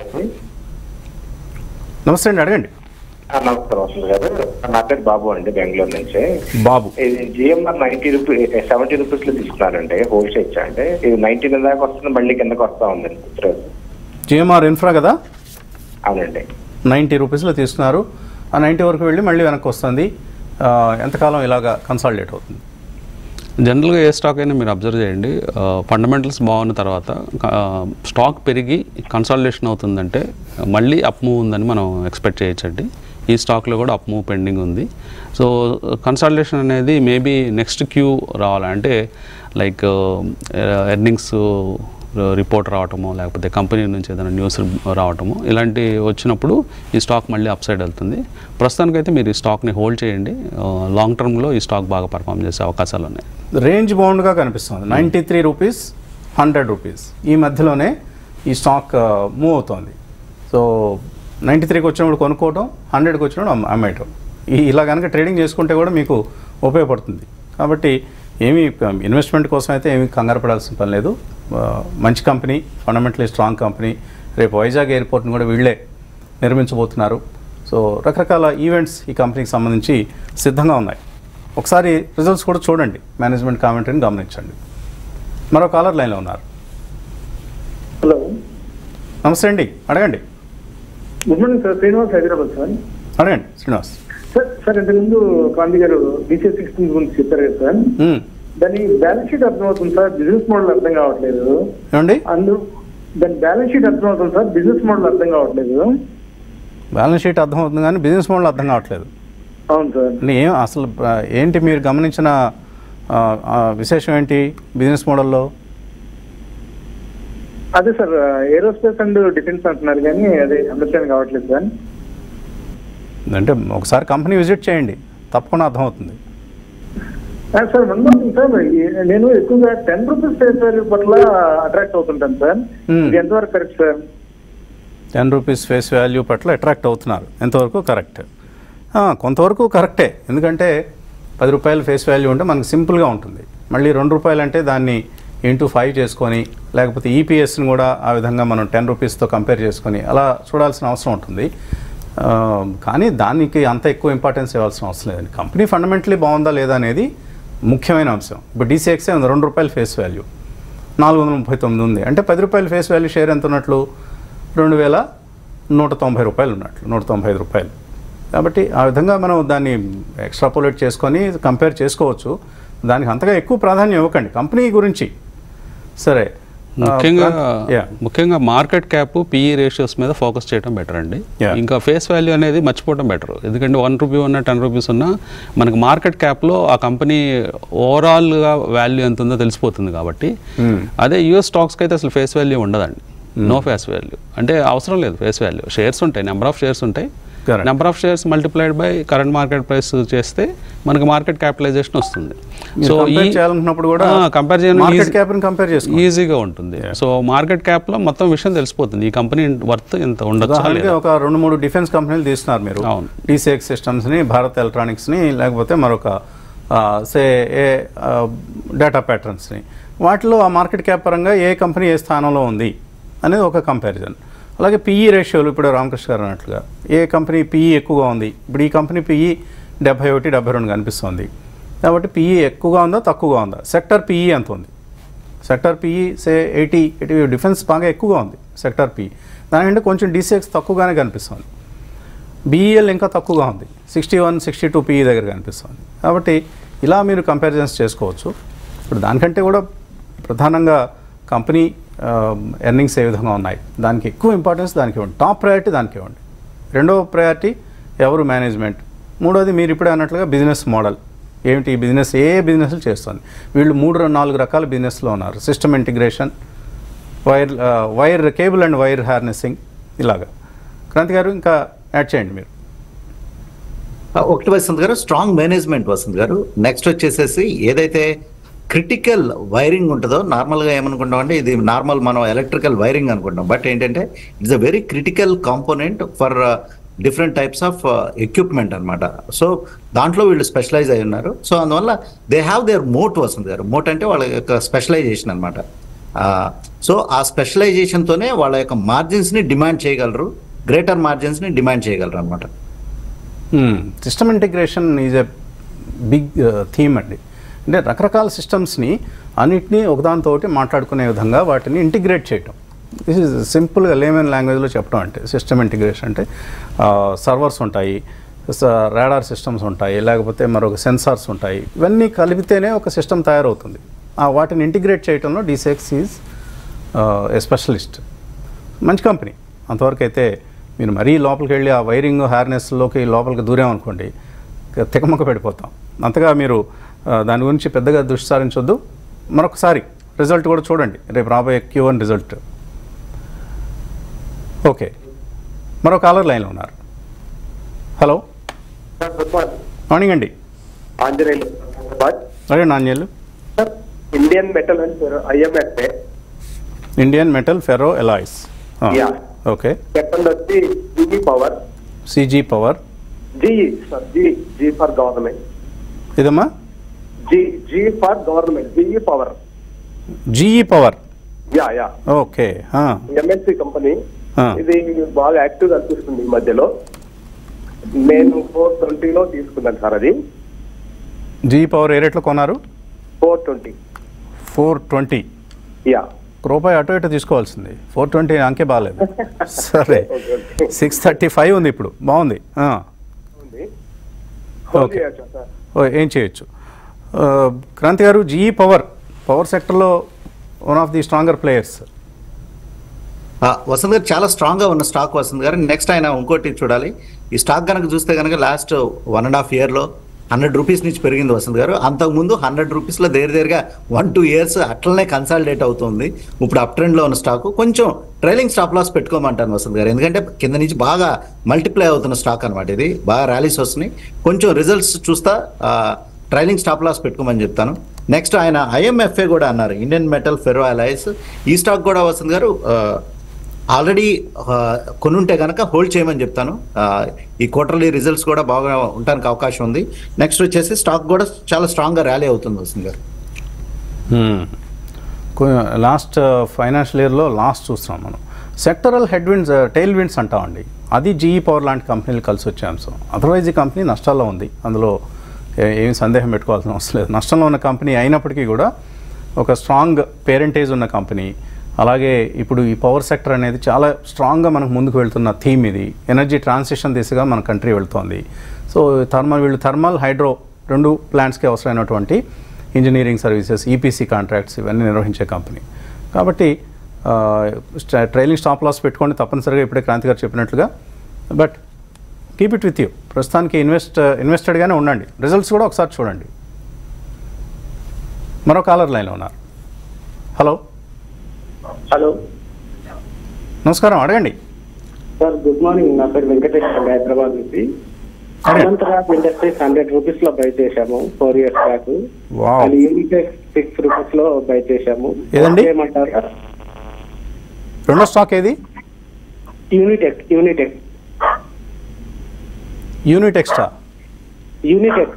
నమస్తే అండి అడగండి నమస్కారం వసంత్ గారు నా పేరు బాబు అండి బెంగళూరు నుంచి బాబు ఇది GMR ninety rupee seventy rupees లో తీసుకున్నారండి హోల్సేల్ అంటే ఇది నైన్టీన్ దాకా వస్తుంది మళ్ళీ కిందకి వస్తా ఉందండి ఉత్తరాజ్ జిఎంఆర్ ఇన్ఫ్రా కదా అవునండి నైంటీ రూపీస్లో తీసుకున్నారు ఆ నైంటీ వరకు వెళ్ళి మళ్ళీ వెనక్కి వస్తుంది ఆ, ఎంతకాలం ఇలాగా కన్సాలిడేట్ అవుతుంది జనరల్గా ఏ స్టాక్ అయినా మీరు అబ్జర్వ్ చేయండి ఫండమెంటల్స్ బాగున్న తర్వాత ఆ, స్టాక్ పెరిగి కన్సాలిడేషన్ అవుతుందంటే మళ్ళీ అప్ మూవ్ ఉందని మనం ఎక్స్పెక్ట్ చేయొచ్చండి ఈ స్టాక్లో కూడా అప్ మూవ్ పెండింగ్ ఉంది సో కన్సాలిడేషన్ అనేది మేబీ నెక్స్ట్ క్యూ రావాలంటే లైక్ ఎర్నింగ్స్ రిపోర్ట్ రావటమో లేకపోతే కంపెనీ నుంచి ఏదైనా న్యూస్ రావటమో ఇలాంటి వచ్చినప్పుడు ఈ స్టాక్ మళ్ళీ అప్ సైడ్ వెళ్తుంది ప్రస్తుతానికైతే మీరు ఈ స్టాక్ని హోల్డ్ చేయండి లాంగ్ టర్మ్లో ఈ స్టాక్ బాగా పర్ఫామ్ చేసే అవకాశాలు ఉన్నాయి రేంజ్ బౌండ్గా కనిపిస్తుంది ninety three rupees hundred rupees ఈ మధ్యలోనే ఈ స్టాక్ మూవ్ అవుతోంది సో నైంటీ త్రీకి వచ్చినప్పుడు కొనుక్కోవడం హండ్రెడ్కి వచ్చినప్పుడు అమ్- అమ్మేయటం ఈ ఇలా కనుక ట్రేడింగ్ చేసుకుంటే కూడా మీకు ఉపయోగపడుతుంది కాబట్టి ఏమీ ఇన్వెస్ట్మెంట్ కోసం అయితే ఏమీ కంగారు పడాల్సిన పని లేదు ఆ, మంచి కంపెనీ ఫండమెంటలీ స్ట్రాంగ్ కంపెనీ రేపు వైజాగ్ ఎయిర్పోర్ట్ని కూడా వీళ్ళే నిర్మించబోతున్నారు సో రకరకాల ఈవెంట్స్ ఈ కంపెనీకి సంబంధించి సిద్ధంగా ఉన్నాయి ఒకసారి రిజల్ట్స్ కూడా చూడండి మేనేజ్మెంట్ కామెంటరీని గమనించండి మరో కాలర్ లైన్లో ఉన్నారు హలో నమస్తే అండి అడగండి good morning sir Srinivas Hyderabad sir అడగండి శ్రీనివాస్ సార్ సార్ ఇంతకుముందు క్రాంతి గారు బీసీఎస్ సిక్స్టీన్ గురించి చెప్పారు కదా సార్ మ్మ్. దాని బ్యాలెన్స్ షీట్ అర్థమవుతుంది సార్ బిజినెస్ మోడల్ అర్థం కావట్లేదు ఏమండి అందు దాని బ్యాలెన్స్ షీట్ అర్థమవుతుంది సార్ బిజినెస్ మోడల్ అర్థం కావట్లేదు బ్యాలెన్స్ షీట్ అర్థమవుతుంది కానీ బిజినెస్ మోడల్ అర్థం కావట్లేదు అవును సార్ అంటే ఏం అసలు ఆ, ఏంటి మీరు గమనించిన ఆ, ఆ, విశేషం ఏంటి బిజినెస్ మోడల్లో అదే సార్ ఏరోస్పేస్ అండ్ డిఫెన్స్ అంటున్నారు కానీ అదే అండర్స్టాండ్ కావట్లేదు సార్ అంటే ఒకసారి కంపెనీ విజిట్ చేయండి తప్పకుండా అర్థమవుతుంది ఆ, sir one more thing sir ఈ- నేను ఎక్కువగా టెన్ రూపీస్ ఫేస్ వాల్యూ పట్ల అట్రాక్ట్ అవుతుంటాను సార్ Hmm. ఇది ఎంతవరకు correct sir ten rupees face value పట్ల అట్రాక్ట్ అవుతున్నారు ఎంతవరకు కరెక్ట్ ఆ, కొంతవరకు కరెక్టే ఎందుకంటే పది రూపాయలు ఫేస్ వాల్యూ ఉంటే మనకు సింపుల్గా ఉంటుంది మళ్ళీ రెండు రూపాయలు అంటే దాన్ని ఇంటూ ఫైవ్ చేసుకొని లేకపోతే ఈపీఎస్ని కూడా ఆ విధంగా మనం టెన్ రూపీస్తో కంపేర్ చేసుకొని అలా చూడాల్సిన అవసరం ఉంటుంది ఆ, కానీ దానికి అంత ఎక్కువ ఇంపార్టెన్స్ ఇవ్వాల్సిన అవసరం లేదండి కంపెనీ ఫండమెంటలీ బాగుందా లేదా అనేది ముఖ్యమైన అంశం ఇప్పుడు డీసీఎక్సే ఉంది రెండు రూపాయలు ఫేస్ వాల్యూ నాలుగు వందల ముప్పై తొమ్మిది ఉంది అంటే పది రూపాయలు ఫేస్ వాల్యూ షేర్ ఎంత ఉన్నట్లు రెండు వేల నూట తొంభై రూపాయలు ఉన్నట్లు నూట తొంభై ఐదు రూపాయలు కాబట్టి ఆ విధంగా మనం దాన్ని ఎక్స్ట్రాపులేట్ చేసుకొని కంపేర్ చేసుకోవచ్చు దానికి అంతగా ఎక్కువ ప్రాధాన్యం ఇవ్వకండి కంపెనీ గురించి సరే ఆ, ముఖ్యంగా ప్రాంత్- yeah. ముఖ్యంగా మార్కెట్ క్యాప్ పిఈ రేషియోస్ మీద ఫోకస్ చేయడం బెటర్ అండి Yeah. ఇంకా ఫేస్ వాల్యూ అనేది మర్చిపోవడం బెటర్ ఎందుకంటే వన్ రూపీ ఉన్న టెన్ రూపీస్ ఉన్నా మనకి మార్కెట్ క్యాప్లో ఆ కంపెనీ ఓవరాల్గా వాల్యూ ఎంత ఉందో తెలిసిపోతుంది కాబట్టి అదే యూఎస్ స్టాక్స్కి అయితే అసలు ఫేస్ వాల్యూ ఉండదండి నో ఫేస్ వాల్యూ అంటే అవసరం లేదు ఫేస్ వాల్యూ షేర్స్ ఉంటాయి నెంబర్ ఆఫ్ షేర్స్ ఉంటాయి Correct. Number of shares multiplied by current market price చేస్తే మనకి మార్కెట్ క్యాపిటలైజేషన్ వస్తుంది మీరు compare చేయాలనుకున్నప్పుడు కూడా కంపేర్ market cap ని compare చేసుకోండి. ఈజీగా ఉంటుంది సో మార్కెట్ క్యాప్ లో మొత్తం విషయం తెలిసిపోతుంది ఈ కంపెనీ వర్త్ ఇంత ఉండొచ్చా ఉదాహరణకి లేదా ఒక రెండు మూడు డిఫెన్స్ కంపెనీలు తీస్తున్నారు మీరు అవును. టీసీఎక్స్ సిస్టమ్స్ని భారత్ ఎలక్ట్రానిక్స్ని లేకపోతే మరొక సే ఏ డేటా ప్యాటర్న్స్ని వాటిలో ఆ మార్కెట్ క్యాప్ పరంగా ఏ కంపెనీ ఏ స్థానంలో ఉంది అనేది ఒక కంపారిజన్ అలాగే పిఈ రేషియోలు ఇప్పుడు రామకృష్ణ గారు అన్నట్లుగా ఏ కంపెనీ పిఈ ఎక్కువగా ఉంది ఇప్పుడు ఈ కంపెనీ పిఈ డెబ్బై ఒకటి డెబ్బై రెండు కనిపిస్తుంది కాబట్టి పిఈ ఎక్కువగా ఉందా తక్కువగా ఉందా సెక్టర్ పిఈ ఎంత ఉంది sector PE say eighty eighty defence బాగా ఎక్కువగా ఉంది సెక్టర్ పిఈ దానికంటే కొంచెం డీసీఎక్స్ తక్కువగానే కనిపిస్తుంది బీఈఎల్ ఇంకా తక్కువగా ఉంది sixty one sixty two PE దగ్గర కనిపిస్తుంది కాబట్టి ఇలా మీరు కంపారిజన్స్ చేసుకోవచ్చు ఇప్పుడు దానికంటే కూడా ప్రధానంగా కంపెనీ ఎర్నింగ్స్ ఏ విధంగా ఉన్నాయి దానికి ఎక్కువ ఇంపార్టెన్స్ దానికి ఇవ్వండి టాప్ ప్రయారిటీ దానికి ఇవ్వండి రెండవ ప్రయారిటీ ఎవరు మేనేజ్మెంట్ మూడోది మీరు ఇప్పుడే అన్నట్లుగా బిజినెస్ మోడల్ ఏమిటి ఈ బిజినెస్ ఏ బిజినెస్లు చేస్తుంది వీళ్ళు మూడు నాలుగు రకాల బిజినెస్లో ఉన్నారు సిస్టమ్ ఇంటిగ్రేషన్ వైర్ ఆ, wire cable and wire harnessing ఇలాగా క్రాంతి గారు ఇంకా యాడ్ చేయండి మీరు ఆ, ఒకటి వసంత్ గారు స్ట్రాంగ్ మేనేజ్మెంట్ వసంత్ గారు నెక్స్ట్ వచ్చేసేసి ఏదైతే క్రిటికల్ వైరింగ్ ఉంటుందో నార్మల్గా ఏమనుకుంటాం అంటే ఇది నార్మల్ మనం ఎలక్ట్రికల్ వైరింగ్ అనుకుంటాం బట్ ఏంటంటే it's a very critical component for different types of equipment అన్నమాట సో దాంట్లో వీళ్ళు స్పెషలైజ్ అయి ఉన్నారు సో అందువల్ల దే హ్యావ్ దేర్ మోట్ వస్తుంది గారు మోట్ అంటే వాళ్ళ యొక్క స్పెషలైజేషన్ అనమాట సో ఆ స్పెషలైజేషన్తోనే వాళ్ళ యొక్క మార్జిన్స్ని డిమాండ్ చేయగలరు గ్రేటర్ మార్జిన్స్ని డిమాండ్ చేయగలరు అనమాట system integration is a big theme అండి అంటే రకరకాల సిస్టమ్స్ని అన్నిటినీ ఒకదానితోటి మాట్లాడుకునే విధంగా వాటిని ఇంటిగ్రేట్ చేయటం దిస్ ఇస్ సింపుల్గా లేమన్ లాంగ్వేజ్లో చెప్పడం అంటే సిస్టమ్ ఇంటిగ్రేషన్ అంటే సర్వర్స్ ఉంటాయి రాడార్ సిస్టమ్స్ ఉంటాయి లేకపోతే మరొక సెన్సార్స్ ఉంటాయి ఇవన్నీ కలిపితేనే ఒక సిస్టమ్ తయారవుతుంది ఆ వాటిని ఇంటిగ్రేట్ చేయడంలో డీసెక్స్ ఈజ్ ఏ స్పెషలిస్ట్ మంచి కంపెనీ అంతవరకు అయితే మీరు మరీ లోపలికి వెళ్ళి ఆ వైరింగ్ హార్నెస్లోకి లోపలికి దూరామనుకోండి ఇక తికమక పడిపోతాం అంతగా మీరు ఆ, దాని గురించి పెద్దగా దృష్టి సారించొద్దు మరొకసారి రిజల్ట్ కూడా చూడండి రేపు రాబోయే క్యూ వన్ రిజల్ట్ ఓకే మరో కాలర్ లైన్లో ఉన్నారు హలో గుడ్ మార్నింగ్ మార్నింగ్ అండి ఆంజనేయులు హైదరాబాద్ అదే నాణ్యాలు sir Indian metal and IMFA Indian metal ferro alloys Yeah. Okay second వచ్చి GE power CG power GE sir G G for government ఇదమ్మా G G for government GE power GE power yeah yeah okay MSC company Ah. ఇది బాగా active అనిపిస్తుంది ఈ మధ్యలో నేను four ట్వంటీలో తీసుకున్నాను సార్ అది జీఈ పవర్ ఏ రేట్లో కొన్నారు four twenty four twenty yeah రూపాయి అటు ఇటు తీసుకోవాల్సింది ఫోర్ ట్వంటీ అంకే బాగాలేదు సరే సిక్స్ థర్టీ ఫైవ్ ఉంది ఇప్పుడు బాగుంది ఆ. ఉంది Okay. చేయొచ్చా సార్ ఓ, ఏం చేయొచ్చు ఆ, Kranti garu GE power power సెక్టర్లో one of the stronger players ఆ, వసంత్ గారు చాలా స్ట్రాంగ్ గా ఉన్న స్టాక్ వసంత్ గారు నెక్స్ట్ ఆయన ఇంకోటి చూడాలి ఈ స్టాక్ కనుక చూస్తే కనుక last one and half year లో హండ్రెడ్ రూపీస్ నుంచి పెరిగింది వసంత్ గారు అంతకుముందు హండ్రెడ్ రూపీస్లో దగ్గర దగ్గరగా వన్ టూ ఇయర్స్ అట్లనే కన్సాలిడేట్ అవుతుంది ఇప్పుడు అప్ ట్రెండ్లో ఉన్న స్టాక్ కొంచెం ట్రైలింగ్ స్టాప్ లాస్ పెట్టుకోమంటాను వసంత్ గారు ఎందుకంటే కింద నుంచి బాగా మల్టిప్లై అవుతున్న స్టాక్ అనమాట ఇది బాగా ర్యాలీస్ వస్తున్నాయి కొంచెం రిజల్ట్స్ చూస్తా ట్రైలింగ్ స్టాప్ లాస్ పెట్టుకోమని చెప్తాను నెక్స్ట్ ఆయన ఐఎంఎఫ్ఏ కూడా అన్నారు ఇండియన్ మెటల్ ఫెరో అలైస్ ఈ స్టాక్ కూడా వసంత్ గారు ఆల్రెడీ కొనుంటే కనుక హోల్డ్ చేయమని చెప్తాను ఆ, ఈ క్వార్టర్లీ రిజల్ట్స్ కూడా బాగా ఉండడానికి అవకాశం ఉంది నెక్స్ట్ వచ్చేసి స్టాక్ కూడా చాలా స్ట్రాంగ్గా ర్యాలీ అవుతుంది వసంత్ గారు లాస్ట్ ఫైనాన్షియల్ ఇయర్లో లాస్ట్ చూస్తున్నాం మనం sectoral headwinds tailwinds అంటామండి అది జీఈ పవర్ లాంటి కంపెనీలు కలిసి వచ్చే అంశం అదర్వైజ్ ఈ కంపెనీ నష్టాల్లో ఉంది అందులో ఏ- ఏమీ సందేహం పెట్టుకోవాల్సిన అవసరం లేదు నష్టంలో ఉన్న కంపెనీ అయినప్పటికీ కూడా ఒక స్ట్రాంగ్ పేరెంటేజ్ ఉన్న కంపెనీ అలాగే ఇప్పుడు ఈ పవర్ సెక్టర్ అనేది చాలా స్ట్రాంగ్గా మనకు ముందుకు వెళ్తున్న థీమ్ ఇది ఎనర్జీ ట్రాన్సిషన్ దిశగా మన కంట్రీ వెళ్తోంది సో థర్మల్ వీళ్ళు థర్మల్ హైడ్రో రెండు ప్లాంట్స్కి అవసరమైనటువంటి ఇంజనీరింగ్ సర్వీసెస్ ఈపీసీ కాంట్రాక్ట్స్ ఇవన్నీ నిర్వహించే కంపెనీ కాబట్టి ఆ, స్ట- ట్రైలింగ్ స్టాప్ లాస్ పెట్టుకోండి తప్పనిసరిగా ఇప్పుడే క్రాంతి గారు చెప్పినట్లుగా but keep it with you ప్రస్తుతానికి ఇన్వెస్ట్ ఇన్వెస్టెడ్గానే ఉండండి రిజల్ట్స్ కూడా ఒకసారి చూడండి మరో కాలర్ లైన్లో ఉన్నారు హలో హలో నమస్కారం అడగండి సార్ గుడ్ మార్నింగ్ నా పేరు వెంకటేశ్వర హైదరాబాద్ నుంచి అనంతరాజ్ ఇండస్ట్రీస్ హండ్రెడ్ రూపీస్ లో బై చేశాము ఫోర్ ఇయర్స్ బ్యాక్ Wow. అది యూనిటెక్ సిక్స్ రూపీస్ లో బై చేశాము ఏదండి? ఏమంటారా రెండో స్టాక్ ఏది Unitech Unitech unit extra Unitech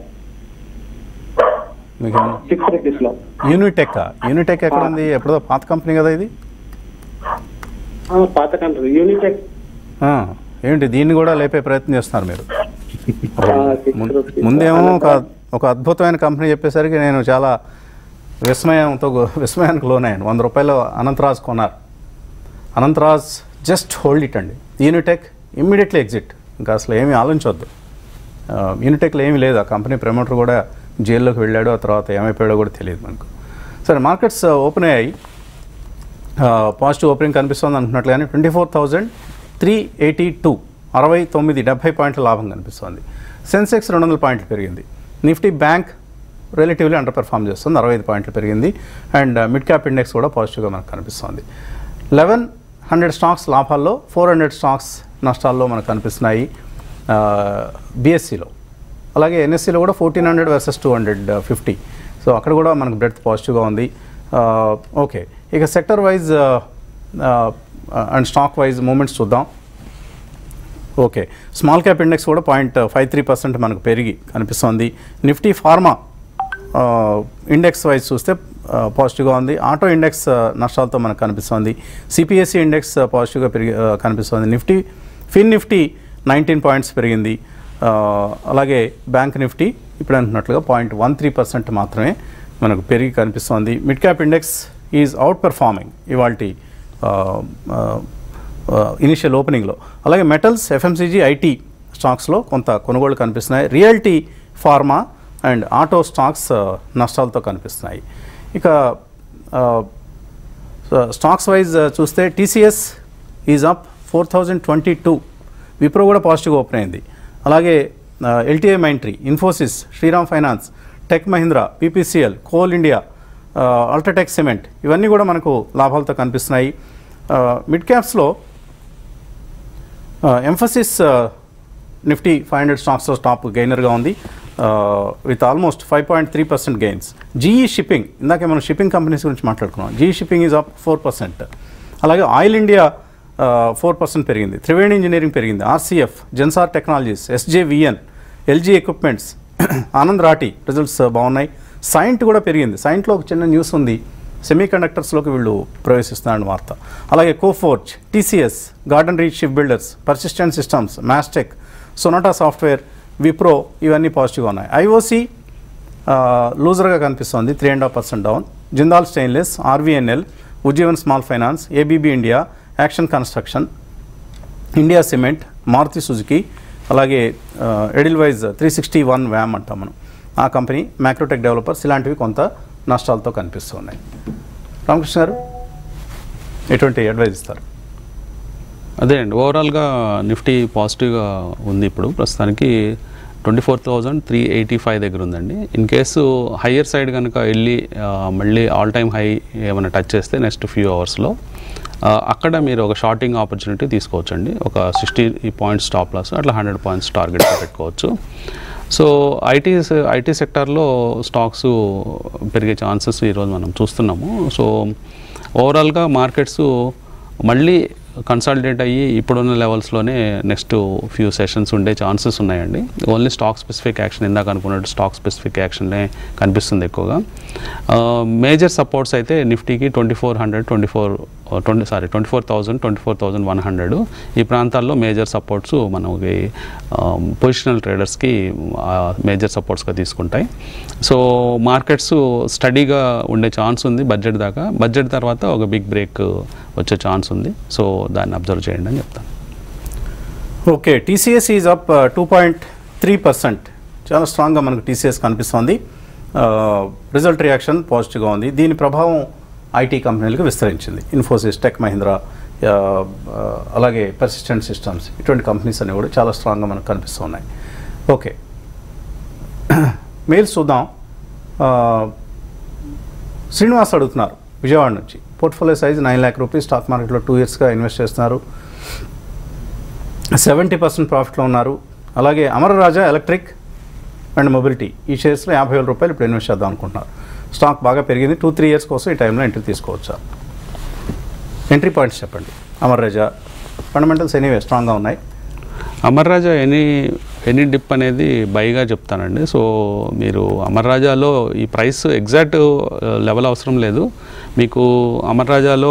మీకు సిక్స్ రూపీస్ లో యూనిటెక్ యూనిటెక్ ఎక్కడ ఉంది ఎప్పుడో పాత కంపెనీ కదా ఇది ఆ, పాత కంట్రీ యూనిటెక్ ఆ, ఏంటి దీన్ని కూడా లేపే ప్రయత్నం చేస్తున్నారు మీరు six ముం- rupees. ముందేమో ఒక ఒక అద్భుతమైన కంపెనీ చెప్పేసరికి నేను చాలా విస్మయంతో గు- విస్మయానికి లోనయ్యాను వంద రూపాయలు అనంతరాజ్ కొన్నారు అనంతరాజ్ జస్ట్ హోల్డ్ ఇట్ అండి యూనిటెక్ ఇమ్మీడియట్లీ ఎగ్జిట్ ఇంకా అసలు ఏమీ ఆలోచించవద్దు ఆ, యూనిటెక్లో ఏమీ లేదు ఆ కంపెనీ ప్రమోటర్ కూడా జైల్లోకి వెళ్ళాడు ఆ తర్వాత ఏమైపోయాడో కూడా తెలియదు మనకు సరే మార్కెట్స్ ఓపెన్ అయ్యాయి పాజిటివ్ ఓపెనింగ్ కనిపిస్తుంది అనుకున్నట్లుగానే twenty four thousand three eighty two అరవై తొమ్మిది డెబ్బై పాయింట్ల లాభం కనిపిస్తుంది సెన్సెక్స్ రెండు వందల పాయింట్లు పెరిగింది Nifty bank relatively underperform చేస్తుంది అరవై ఐదు పాయింట్లు పెరిగింది అండ్ మిడ్ క్యాప్ ఇండెక్స్ కూడా పాజిటివ్గా మనకు కనిపిస్తుంది లెవెన్ హండ్రెడ్ స్టాక్స్ లాభాల్లో ఫోర్ హండ్రెడ్ స్టాక్స్ నష్టాల్లో మనకు కనిపిస్తున్నాయి బిఎస్సిలో అలాగే ఎన్ఎస్సిలో కూడా fourteen hundred versus two hundred fifty so అక్కడ కూడా మనకు బ్రెడ్త్ పాజిటివ్గా ఉంది ఓకే ఇక sector wise and stock wise movements చూద్దాం ఓకే స్మాల్ క్యాప్ ఇండెక్స్ కూడా పాయింట్ ఫైవ్ త్రీ పర్సెంట్ మనకు పెరిగి కనిపిస్తోంది నిఫ్టీ ఫార్మా ఇండెక్స్ వైజ్ చూస్తే పాజిటివ్గా ఉంది ఆటో ఇండెక్స్ ఆ, నష్టాలతో మనకు కనిపిస్తోంది సిపిఎస్సి ఇండెక్స్ ఆ, పాజిటివ్గా పెరిగి ఆ, కనిపిస్తోంది Nifty fin Nifty nineteen points పెరిగింది ఆ, అలాగే బ్యాంక్ నిఫ్టీ ఇప్పుడు అంటున్నట్లుగా పాయింట్ వన్ త్రీ పర్సెంట్ మాత్రమే మనకు పెరిగి కనిపిస్తోంది mid cap index is outperforming ఇవాల్టి ఇనిషియల్ ఓపెనింగ్లో అలాగే మెటల్స్ ఎఫ్ఎంసీజీ ఐటీ స్టాక్స్లో కొంత కొనుగోళ్లు కనిపిస్తున్నాయి realty pharma and auto stocks ఆ, నష్టాలతో కనిపిస్తున్నాయి ఇక స్టాక్స్ వైజ్ చూస్తే TCS is up four thousand twenty two Wipro కూడా పాజిటివ్గా ఓపెన్ అయింది అలాగే LTI Mindtree Infosys Sriram finance tech Mahindra BPCL coal India UltraTech cement ఇవన్నీ కూడా మనకు లాభాలతో కనిపిస్తున్నాయి మిడ్ క్యాప్స్లో ఎంఫసిస్ నిఫ్టీ ఫైవ్ హండ్రెడ్ స్టాక్స్లో టాప్ గెయినర్గా ఉంది with almost five point three percent gains GE shipping ఇందాకే మనం షిప్పింగ్ కంపెనీస్ గురించి మాట్లాడుకున్నాం GE shipping is up four percent అలాగే ఆయిల్ ఇండియా ఫోర్ పర్సెంట్ పెరిగింది త్రివేణి ఇంజనీరింగ్ పెరిగింది RCF Zensar technologies SJVN LG equipments Anand Rathi results బాగున్నాయి సైంట్ కూడా పెరిగింది సైంట్లో ఒక చిన్న న్యూస్ ఉంది సెమీ కండక్టర్స్లోకి వీళ్ళు ప్రవేశిస్తున్నారని వార్త అలాగే Coforge TCS garden reach ship builders persistent systems Mastek Sonata software Wipro ఇవన్నీ పాజిటివ్గా ఉన్నాయి ఐఓసి లూజర్గా కనిపిస్తోంది three and half percent down Jindal stainless RVNL Ujjivan small finance ABB India action construction India cement Maruti Suzuki అలాగే Edelweiss three sixty one వ్యామ్ అంటాం మనం ఆ కంపెనీ మ్యాక్రోటెక్ డెవలపర్స్ ఇలాంటివి కొంత నష్టాలతో కనిపిస్తున్నాయి రామకృష్ణ గారు ఎటువంటి అడ్వైజ్ ఇస్తారు అదే అండి ఓవరాల్గా నిఫ్టీ పాజిటివ్గా ఉంది ఇప్పుడు ప్రస్తుతానికి twenty four thousand three eighty five దగ్గర ఉందండి ఇన్ కేసు హయ్యర్ సైడ్ కనుక వెళ్ళి ఆ, మళ్ళీ ఆల్ టైమ్ హై ఏమైనా టచ్ చేస్తే నెక్స్ట్ ఫ్యూ అవర్స్లో అక్కడ మీరు ఒక షార్టింగ్ ఆపర్చునిటీ తీసుకోవచ్చండి ఒక సిక్స్టీ పాయింట్స్ స్టాప్ లాస్ అట్లా హండ్రెడ్ పాయింట్స్ టార్గెట్ పెట్టుకోవచ్చు సో ఐటీ ఐటీ సెక్టార్లో స్టాక్స్ పెరిగే ఛాన్సెస్ ఈరోజు మనం చూస్తున్నాము సో ఓవరాల్గా మార్కెట్స్ మళ్ళీ కన్సాలిడేట్ అయ్యి ఇప్పుడున్న లెవెల్స్లోనే నెక్స్ట్ ఫ్యూ సెషన్స్ ఉండే ఛాన్సెస్ ఉన్నాయండి ఓన్లీ స్టాక్ స్పెసిఫిక్ యాక్షన్ ఇందాక అనుకున్నట్టు స్టాక్ స్పెసిఫిక్ యాక్షన్లే కనిపిస్తుంది ఎక్కువగా మేజర్ సపోర్ట్స్ అయితే నిఫ్టీకి twenty four hundred twenty four twenty sorry twenty four thousand twenty four thousand one hundred ఈ ప్రాంతాల్లో మేజర్ సపోర్ట్స్ మనకి పొజిషనల్ ట్రేడర్స్కి మేజర్ సపోర్ట్స్గా తీసుకుంటాయి సో మార్కెట్స్ స్టడీగా ఉండే ఛాన్స్ ఉంది బడ్జెట్ దాకా బడ్జెట్ తర్వాత ఒక బిగ్ బ్రేక్ వచ్చే ఛాన్స్ ఉంది సో దాన్ని అబ్జర్వ్ చేయండి అని చెప్తాను okay TCS is up two point three percent చాలా స్ట్రాంగ్గా మనకు టీసీఎస్ కనిపిస్తోంది రిజల్ట్ రియాక్షన్ పాజిటివ్గా ఉంది దీని ప్రభావం ఐటీ కంపెనీలకు విస్తరించింది ఇన్ఫోసిస్ టెక్ మహీంద్రా ఆ, ఆ, అలాగే పర్సిస్టెంట్ సిస్టమ్స్ ఇటువంటి కంపెనీస్ అన్నీ కూడా చాలా స్ట్రాంగ్గా మనకు కనిపిస్తున్నాయి ఓకే మెయిల్స్ చూద్దాం ఆ, శ్రీనివాస్ అడుగుతున్నారు విజయవాడ నుంచి portfolio size nine lakh rupees stock మార్కెట్లో టూ ఇయర్స్గా ఇన్వెస్ట్ చేస్తున్నారు సెవెంటీ పర్సెంట్ ప్రాఫిట్లో ఉన్నారు అలాగే అమరరాజా ఎలక్ట్రిక్ అండ్ మొబిలిటీ ఈ షేర్స్లో యాభై వేల రూపాయలు ఇప్పుడు ఇన్వెస్ట్ చేద్దాం అనుకుంటున్నారు స్టాక్ బాగా పెరిగింది టూ త్రీ ఇయర్స్ కోసం ఈ టైంలో ఎంట్రీ తీసుకోవచ్చా ఎంట్రీ పాయింట్స్ చెప్పండి అమర్రాజా ఫండమెంటల్స్ ఎనీవే స్ట్రాంగ్గా ఉన్నాయి Amara Raja any any dip అనేది బైగా చెప్తానండి సో మీరు అమర్ రాజాలో ఈ ప్రైస్ ఎగ్జాక్ట్ లెవెల్ అవసరం లేదు మీకు అమర్ రాజాలో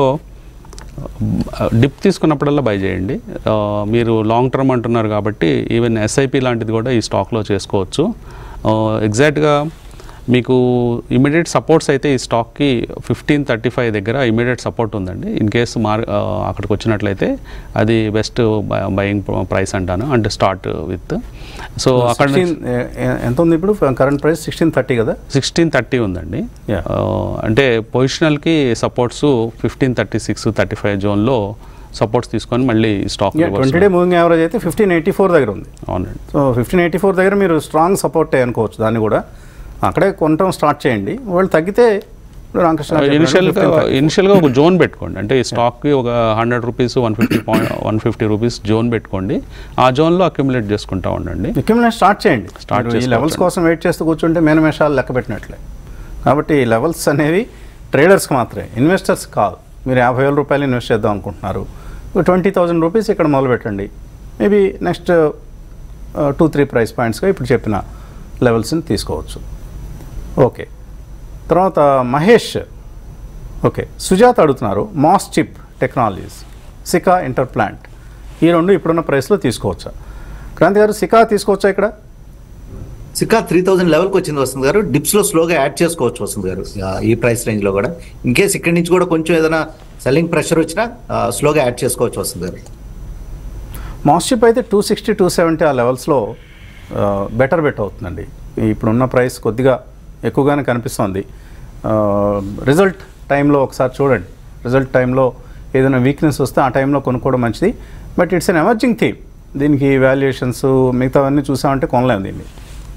డిప్ తీసుకున్నప్పుడల్లా బై చేయండి ఆ, మీరు లాంగ్ టర్మ్ అంటున్నారు కాబట్టి ఈవెన్ ఎస్ఐపి లాంటిది కూడా ఈ స్టాక్లో చేసుకోవచ్చు ఎగ్జాక్ట్గా మీకు ఇమీడియట్ సపోర్ట్స్ అయితే ఈ స్టాక్కి ఫిఫ్టీన్ థర్టీ ఫైవ్ దగ్గర ఇమీడియట్ సపోర్ట్ ఉందండి ఇన్ కేసు మార్ ఆ, అక్కడికి వచ్చినట్లయితే అది బెస్ట్ బయింగ్ ప్రైస్ అంటాను అంటే స్టార్ట్ విత్ సో అక్కడ సిక్స్టీన్ ఎంత ఉంది ఇప్పుడు కరెంట్ ప్రైస్ సిక్స్టీన్ థర్టీ కదా సిక్స్టీన్ థర్టీ ఉందండి Yeah. ఆ, అంటే పొజిషనల్కి supports fifteen thirty six thirty five జోన్లో సపోర్ట్స్ తీసుకొని మళ్ళీ stock twenty day moving average అయితే ఫిఫ్టీన్ ఎయిటీ ఫోర్ దగ్గర ఉంది అవునండి సో ఫిఫ్టీన్ ఎయిటీ ఫోర్ దగ్గర మీరు స్ట్రాంగ్ సపోర్ట్ అనుకోవచ్చు దాన్ని కూడా అక్కడే కొనటం స్టార్ట్ చేయండి వాళ్ళు తగ్గితే ఇప్పుడు రామకృష్ణ గారు చెప్పినట్టు ఇనిషియల్గా 15, ఇనిషియల్గా ఒక జోన్ పెట్టుకోండి అంటే ఈ స్టాక్కి ఒక hundred rupees one fifty point one fifty rupees zone పెట్టుకోండి ఆ జోన్లో అక్యుములేట్ చేసుకుంటా ఉండండి అక్యుములేట్ స్టార్ట్ చేయండి Start మీరు ఈ చేసుకోవచ్చు. లెవెల్స్ కోసం వెయిట్ చేస్తూ కూర్చుంటే మేనమేషాలు లెక్క పెట్టినట్లే కాబట్టి ఈ లెవెల్స్ అనేవి ట్రేడర్స్కి మాత్రమే ఇన్వెస్టర్స్ కాదు మీరు యాభై వేల రూపాయలు ఇన్వెస్ట్ చేద్దాం అనుకుంటున్నారు ట్వంటీ థౌజండ్ రూపీస్ ఇక్కడ మొదలు పెట్టండి maybe next two three price పాయింట్స్గా ఇప్పుడు చెప్పిన లెవెల్స్ని తీసుకోవచ్చు ఓకే తర్వాత మహేష్ ఓకే సుజాత అడుగుతున్నారు MosChip technologies Sika Interplant ఈ రెండు ఇప్పుడున్న ప్రైస్లో తీసుకోవచ్చా క్రాంతి గారు సికా తీసుకోవచ్చా ఇక్కడ సికా త్రీ థౌసండ్ లెవెల్కి వచ్చింది వస్తుంది గారు డిప్స్ లో స్లోగా యాడ్ చేసుకోవచ్చు వస్తుంది గారు ఆ, ఈ ప్రైస్ రేంజ్ లో కూడా ఇన్ కేస్ ఇక్కడి నుంచి కూడా కొంచెం ఏదైనా సెల్లింగ్ ప్రెషర్ వచ్చినా స్లోగా యాడ్ చేసుకోవచ్చు వస్తుంది గారు మాస్చిప్ అయితే టూ సిక్స్టీ టూ సెవెంటీ ఆ లెవెల్స్లో బెటర్ బెట్ అవుతుందండి ఇప్పుడున్న ప్రైస్ కొద్దిగా ఎక్కువగానే కనిపిస్తోంది రిజల్ట్ టైంలో ఒకసారి చూడండి రిజల్ట్ టైంలో ఏదైనా వీక్నెస్ వస్తే ఆ టైంలో కొనుక్కోవడం మంచిది but it's an emerging theme దీనికి వాల్యుయేషన్స్ మిగతావన్నీ చూసామంటే కొనలేము దీన్ని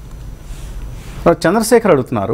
తర్వాత చంద్రశేఖర్ అడుగుతున్నారు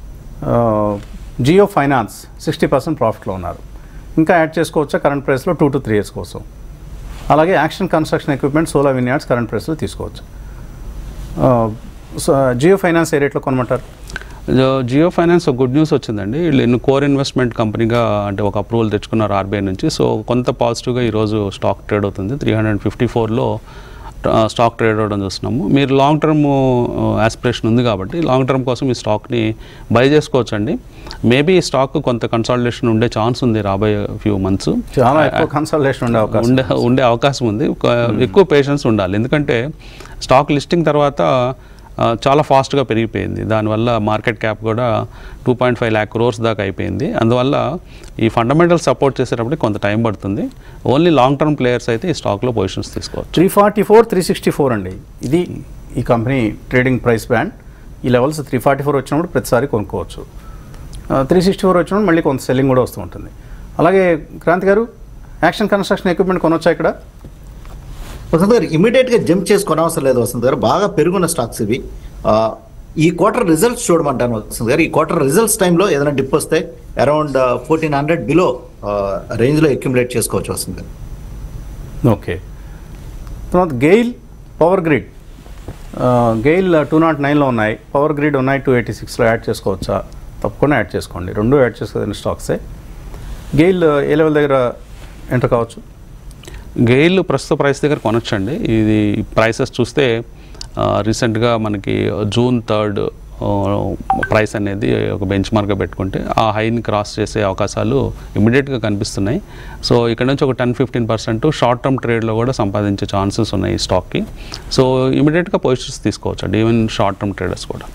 జియో ఫైనాన్స్ సిక్స్టీ పర్సెంట్ ప్రాఫిట్లో ఉన్నారు ఇంకా యాడ్ చేసుకోవచ్చా కరెంట్ ప్రైస్లో టూ టు త్రీ ఇయర్స్ కోసం అలాగే action construction equipment solar vineyards current ప్రైస్లో తీసుకోవచ్చు ఆ, సో జియో ఫైనాన్స్ ఏ రేట్లో కొనమంటారు జో- జియో ఫైనాన్స్ ఒక గుడ్ న్యూస్ వచ్చిందండి వీళ్ళు కోర్ ఇన్వెస్ట్మెంట్ కంపెనీగా అంటే ఒక అప్రూవల్ తెచ్చుకున్నారు ఆర్బీఐ నుంచి సో కొంత పాజిటివ్గా ఈరోజు స్టాక్ ట్రేడ్ అవుతుంది త్రీ హండ్రెడ్ ఫిఫ్టీ ఫోర్లో స్టాక్ ట్రేడ్ అవ్వడం చూస్తున్నాము మీరు లాంగ్ టర్మ్ ఆస్పిరేషన్ ఉంది కాబట్టి లాంగ్ టర్మ్ కోసం ఈ స్టాక్ని బై చేసుకోవచ్చండి మేబీ ఈ స్టాక్ కొంత కన్సాలిడేషన్ ఉండే ఛాన్స్ ఉంది రాబోయే ఫ్యూ మంత్స్ చాలా ఎక్కువ కన్సల్టేషన్ ఉండే అవకాశం ఉండే ఉండే అవకాశం ఉంది ఒక- ఎక్కువ పేషెన్స్ ఉండాలి ఎందుకంటే స్టాక్ లిస్టింగ్ తర్వాత ఆ, చాలా ఫాస్ట్గా పెరిగిపోయింది దానివల్ల మార్కెట్ క్యాప్ కూడా two point five lakh crores దాకా అయిపోయింది అందువల్ల ఈ ఫండమెంటల్ సపోర్ట్ చేసేటప్పుడు కొంత టైం పడుతుంది ఓన్లీ లాంగ్ టర్మ్ ప్లేయర్స్ అయితే ఈ స్టాక్లో పొజిషన్స్ తీసుకోవచ్చు three forty four three sixty four అండి ఇది ఈ కంపెనీ ట్రేడింగ్ ప్రైస్ బ్యాండ్ ఈ లెవెల్స్ త్రీ ఫార్టీ ఫోర్ వచ్చినప్పుడు ప్రతిసారి కొనుక్కోవచ్చు త్రీ సిక్స్టీ ఫోర్ వచ్చినప్పుడు మళ్ళీ కొంత సెల్లింగ్ కూడా వస్తూ ఉంటుంది అలాగే క్రాంతి గారు యాక్షన్ కన్స్ట్రక్షన్ ఎక్విప్మెంట్ కొనొచ్చా ఇక్కడ వసంత్ గారు ఇమీడియట్ గా జంప్ చేసుకునే అవసరం లేదు వసంత్ గారు బాగా పెరుగున్న స్టాక్స్ ఇవి ఆ, ఈ క్వార్టర్ రిజల్ట్స్ చూడమంటాను వసంత్ గారు ఈ క్వార్టర్ రిజల్ట్స్ టైంలో ఏదైనా డిప్ వస్తే around fourteen hundred below range లో అక్యుములేట్ చేసుకోవచ్చు వసంత్ గారు ఓకే తర్వాత GAIL power grid GAIL two naught నైన్లో ఉన్నాయి పవర్ గ్రిడ్ ఉన్నాయి టూ ఎయిటీ సిక్స్లో యాడ్ చేసుకోవచ్చా తప్పకుండా యాడ్ చేసుకోండి రెండు యాడ్ చేసుకోదైన స్టాక్సే గెయిల్ ఏ లెవెల్ దగ్గర ఎంటర్ కావచ్చు గెయిల్ ప్రస్తుత ప్రైస్ దగ్గర కొనొచ్చండి ఇది ప్రైసెస్ చూస్తే రీసెంట్గా మనకి జూన్ థర్డ్ ప్రైస్ అనేది ఒక బెంచ్ మార్క్గా పెట్టుకుంటే ఆ హైని క్రాస్ చేసే అవకాశాలు ఇమీడియట్గా కనిపిస్తున్నాయి సో ఇక్కడ నుంచి ఒక ten fifteen percent short term ట్రేడ్లో కూడా సంపాదించే ఛాన్సెస్ ఉన్నాయి ఈ స్టాక్కి సో ఇమీడియట్గా పొజిషన్స్ తీసుకోవచ్చు అండి ఈవెన్ షార్ట్ టర్మ్ ట్రేడర్స్ కూడా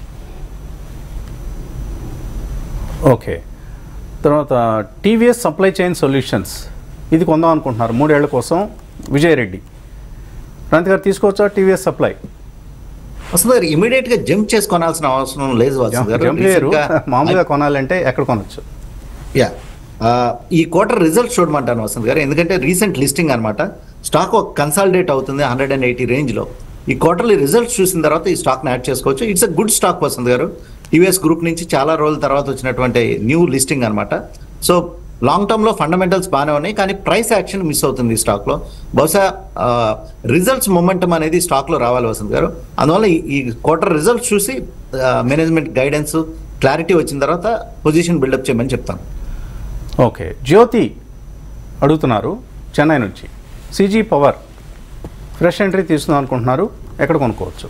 ఓకే తర్వాత టీవీఎస్ సప్లై చైన్ సొల్యూషన్స్ ఇది కొందాం అనుకుంటున్నారు మూడేళ్ల కోసం విజయ్ రెడ్డి క్రాంతి గారు తీసుకోవచ్చా టీవీఎస్ సప్లై వసంత్ గారు ఇమీడియట్ గా జంప్ చేసుకోవాల్సిన అవసరం లేదు వసంత్ గారు జంప్ చేయరు Recent గా- మామూలుగా కొనాలంటే ఎక్కడ కొనొచ్చు యా ఆ, ఈ క్వార్టర్ రిజల్ట్స్ చూడమంటాను వసంత్ గారు ఎందుకంటే రీసెంట్ లిస్టింగ్ అన్నమాట స్టాక్ ఒక కన్సాలిడేట్ అవుతుంది హండ్రెడ్ అండ్ ఎయిటీ రేంజ్ లో ఈ క్వార్టర్లీ రిజల్ట్స్ చూసిన తర్వాత ఈ స్టాక్ యాడ్ చేసుకోవచ్చు it's a good stock Vasant garu TVS group నుంచి చాలా రోజుల తర్వాత వచ్చినటువంటి న్యూ లిస్టింగ్ అన్నమాట సో లాంగ్ టర్మ్ లో ఫండమెంటల్స్ బాగానే ఉన్నాయి కానీ ప్రైస్ యాక్షన్ మిస్ అవుతుంది ఈ స్టాక్ లో బహుశా రిజల్ట్స్ మొమెంటం అనేది స్టాక్ లో రావాలి వసంత్ గారు అందువల్ల ఈ- ఈ క్వార్టర్ రిజల్ట్స్ చూసి మేనేజ్మెంట్ గైడెన్స్ క్లారిటీ వచ్చిన తర్వాత పొజిషన్ బిల్డప్ చేయమని చెప్తాను ఓకే జ్యోతి అడుగుతున్నారు చెన్నై నుంచి సిజీ పవర్ ఫ్రెష్ ఎంట్రీ తీసుకుందాం అనుకుంటున్నారు ఎక్కడ కొనుక్కోవచ్చు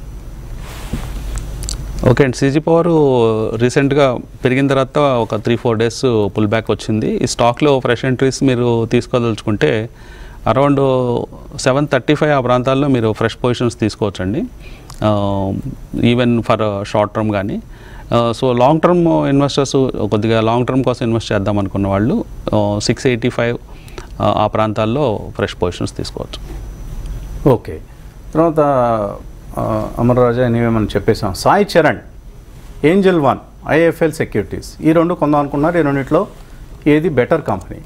ఓకే అండి సీజీ పవర్ రీసెంట్గా పెరిగిన తర్వాత ఒక three four days pull back వచ్చింది ఈ స్టాక్లో ఫ్రెష్ ఎంట్రీస్ మీరు తీసుకోదలుచుకుంటే అరౌండ్ సెవెన్ థర్టీ ఫైవ్ ఆ ప్రాంతాల్లో మీరు ఫ్రెష్ పొజిషన్స్ తీసుకోవచ్చండి ఈవెన్ ఫర్ షార్ట్ టర్మ్ కానీ సో లాంగ్ టర్మ్ ఇన్వెస్టర్స్ కొద్దిగా లాంగ్ టర్మ్ కోసం ఇన్వెస్ట్ చేద్దాం అనుకున్న వాళ్ళు సిక్స్ ఎయిటీ ఫైవ్ ఆ ప్రాంతాల్లో ఫ్రెష్ పొజిషన్స్ తీసుకోవచ్చు ఓకే తర్వాత ఆ, అమరరాజా నీవేమని చెప్పేసాం Sai Charan Angel One IIFL Securities ఈ రెండు కొందాం అనుకున్నారు ఈ రెండిట్లో ఏది బెటర్ కంపెనీ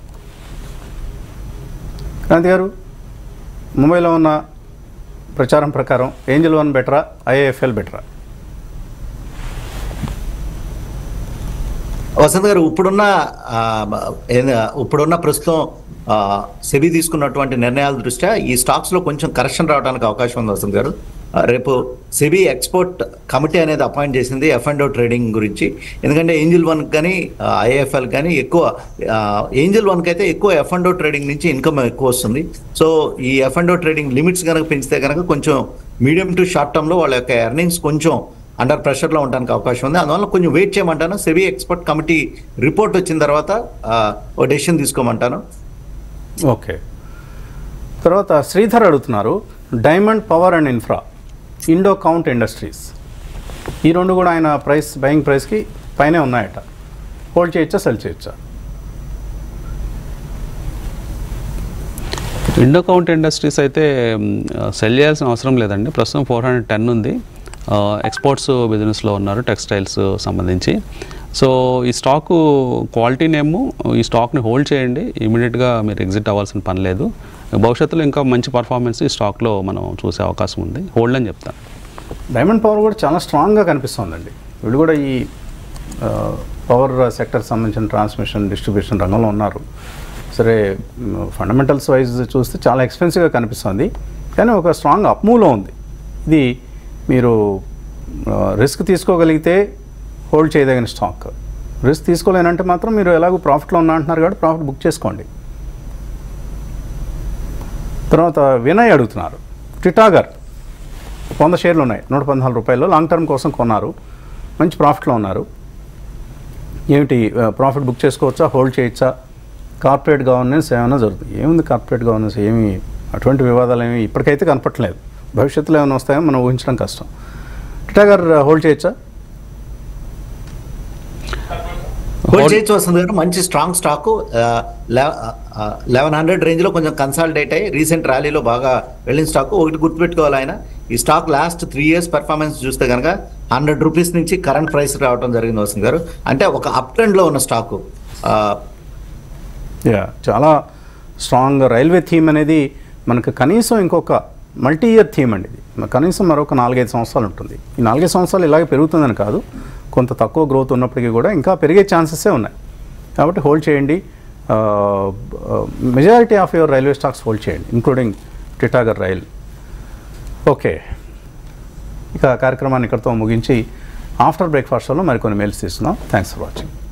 క్రాంతి గారు ముంబైలో ఉన్న ప్రచారం ప్రకారం ఏంజల్ వన్ బెటరా ఐఏఎఫ్ఎల్ బెటరా వసంత్ గారు ఇప్పుడున్న ఆ, ఏద- ఇప్పుడున్న ప్రస్తుతం ఆ, సెబీ తీసుకున్నటువంటి నిర్ణయాల దృష్ట్యా ఈ స్టాక్స్ లో కొంచెం కరెక్షన్ రావడానికి అవకాశం ఉంది వసంత్ గారు ఆ, రేపు సెబీ ఎక్స్పోర్ట్ కమిటీ అనేది అపాయింట్ చేసింది ఎఫ్ అండ్ ట్రేడింగ్ గురించి ఎందుకంటే ఏంజిల్ వన్ కానీ ఐఎఫ్ఎల్ కానీ ఎక్కువ ఏంజిల్ వన్ కి అయితే ఎక్కువ ఎఫ్ అండ్ ట్రేడింగ్ నుంచి ఇన్కమ్ ఎక్కువ వస్తుంది సో ఈ ఎఫ్ అండ్ ట్రేడింగ్ లిమిట్స్ కనుక పెంచితే కనుక కొంచెం మీడియం టు షార్ట్ టర్మ్ లో వాళ్ళ యొక్క ఎర్నింగ్స్ కొంచెం అండర్ ప్రెషర్లో ఉండడానికి అవకాశం ఉంది అందువల్ల కొంచెం వెయిట్ చేయమంటాను సెబీ ఎక్స్పర్ట్ కమిటీ రిపోర్ట్ వచ్చిన తర్వాత ఆ, ఓ డెసిషన్ తీసుకోమంటాను ఓకే తర్వాత శ్రీధర్ అడుగుతున్నారు Diamond Power and Infra Indo Count Industries ఈ రెండు కూడా ఆయన ప్రైస్ బయింగ్ ప్రైస్కి పైనే ఉన్నాయట హోల్డ్ చేయొచ్చా సెల్ చేయొచ్చా ఇండో కౌంట్ ఇండస్ట్రీస్ అయితే సెల్ చేయాల్సిన అవసరం లేదండి ప్రస్తుతం ఫోర్ హండ్రెడ్ టెన్ ఉంది ఎక్స్పోర్ట్స్ బిజినెస్లో ఉన్నారు టెక్స్టైల్స్ సంబంధించి సో ఈ స్టాక్ క్వాలిటీ నేము ఈ స్టాక్ని హోల్డ్ చేయండి ఇమీడియట్గా మీరు ఎగ్జిట్ అవ్వాల్సిన పని లేదు భవిష్యత్తులో ఇంకా మంచి పర్ఫార్మెన్స్ ఈ స్టాక్లో మనం చూసే అవకాశం ఉంది హోల్డ్ అని చెప్తాను డైమండ్ పవర్ కూడా చాలా స్ట్రాంగ్గా కనిపిస్తుందండి వీళ్ళు కూడా ఈ ఆ, పవర్ సెక్టర్ సంబంధించిన ట్రాన్స్మిషన్ డిస్ట్రిబ్యూషన్ రంగంలో ఉన్నారు సరే ఫండమెంటల్స్ వైజ్ చూస్తే చాలా ఎక్స్పెన్సివ్గా కనిపిస్తుంది కానీ ఒక స్ట్రాంగ్ అప్మూవ్లో ఉంది ఇది మీరు రిస్క్ తీసుకోగలిగితే హోల్డ్ చేయదగిన స్టాక్ రిస్క్ తీసుకోలేనంటే మాత్రం మీరు ఎలాగో ప్రాఫిట్లో ఉన్నా అంటున్నారు కాబట్టి ప్రాఫిట్ బుక్ చేసుకోండి తర్వాత వినయ్ అడుగుతున్నారు టిటాగర్ వంద షేర్లు ఉన్నాయి నూట పద్నాలుగు రూపాయలు లాంగ్ టర్మ్ కోసం కొన్నారు మంచి ప్రాఫిట్లో ఉన్నారు ఏమిటి ఆ, ప్రాఫిట్ బుక్ చేసుకోవచ్చా హోల్డ్ చేయొచ్చా కార్పొరేట్ గవర్నెన్స్ ఏమైనా జరుగుతుంది ఏముంది కార్పొరేట్ గవర్నెన్స్ ఏమి అటువంటి వివాదాలు ఏమి ఇప్పటికైతే కనపట్లేదు భవిష్యత్తులో ఏమైనా వస్తాయో మనం ఊహించడం కష్టం టిటాగర్ హోల్డ్ చేయొచ్చా హోల్డ్ చేయొచ్చు వస్తుంది గారు మంచి strong stock eleven hundred range లో కొంచెం కన్సాలిడేట్ అయ్యి రీసెంట్ ర్యాలీలో బాగా వెళ్ళిన స్టాక్ ఒకటి గుర్తుపెట్టుకోవాలి ఆయన ఈ stock last three years performance చూస్తే కనుక హండ్రెడ్ రూపీస్ నుంచి కరెంట్ ప్రైస్ రావడం జరిగింది వస్తుంది గారు అంటే ఒక అప్ ట్రెండ్ లో ఉన్న స్టాక్ యా చాలా స్ట్రాంగ్ రైల్వే థీమ్ అనేది మనకు కనీసం ఇంకొక మల్టీ ఇయర్ థీమ్ అండి ఇది మ- కనీసం మరొక నాలుగైదు సంవత్సరాలు ఉంటుంది ఈ నాలుగైదు సంవత్సరాలు ఇలాగే పెరుగుతుందని కాదు కొంత తక్కువ గ్రోత్ ఉన్నప్పటికీ కూడా ఇంకా పెరిగే ఛాన్సెసే ఉన్నాయి కాబట్టి హోల్డ్ చేయండి majority of your railway stocks hold చేయండి ఇంక్లూడింగ్ టిటాగర్ రైల్ ఓకే ఇక కార్యక్రమాన్ని ఇక్కడితో ముగించి ఆఫ్టర్ బ్రేక్ఫాస్ట్లో మరికొన్ని మెయిల్స్ తీస్తున్నాం థ్యాంక్స్ ఫర్ వాచింగ్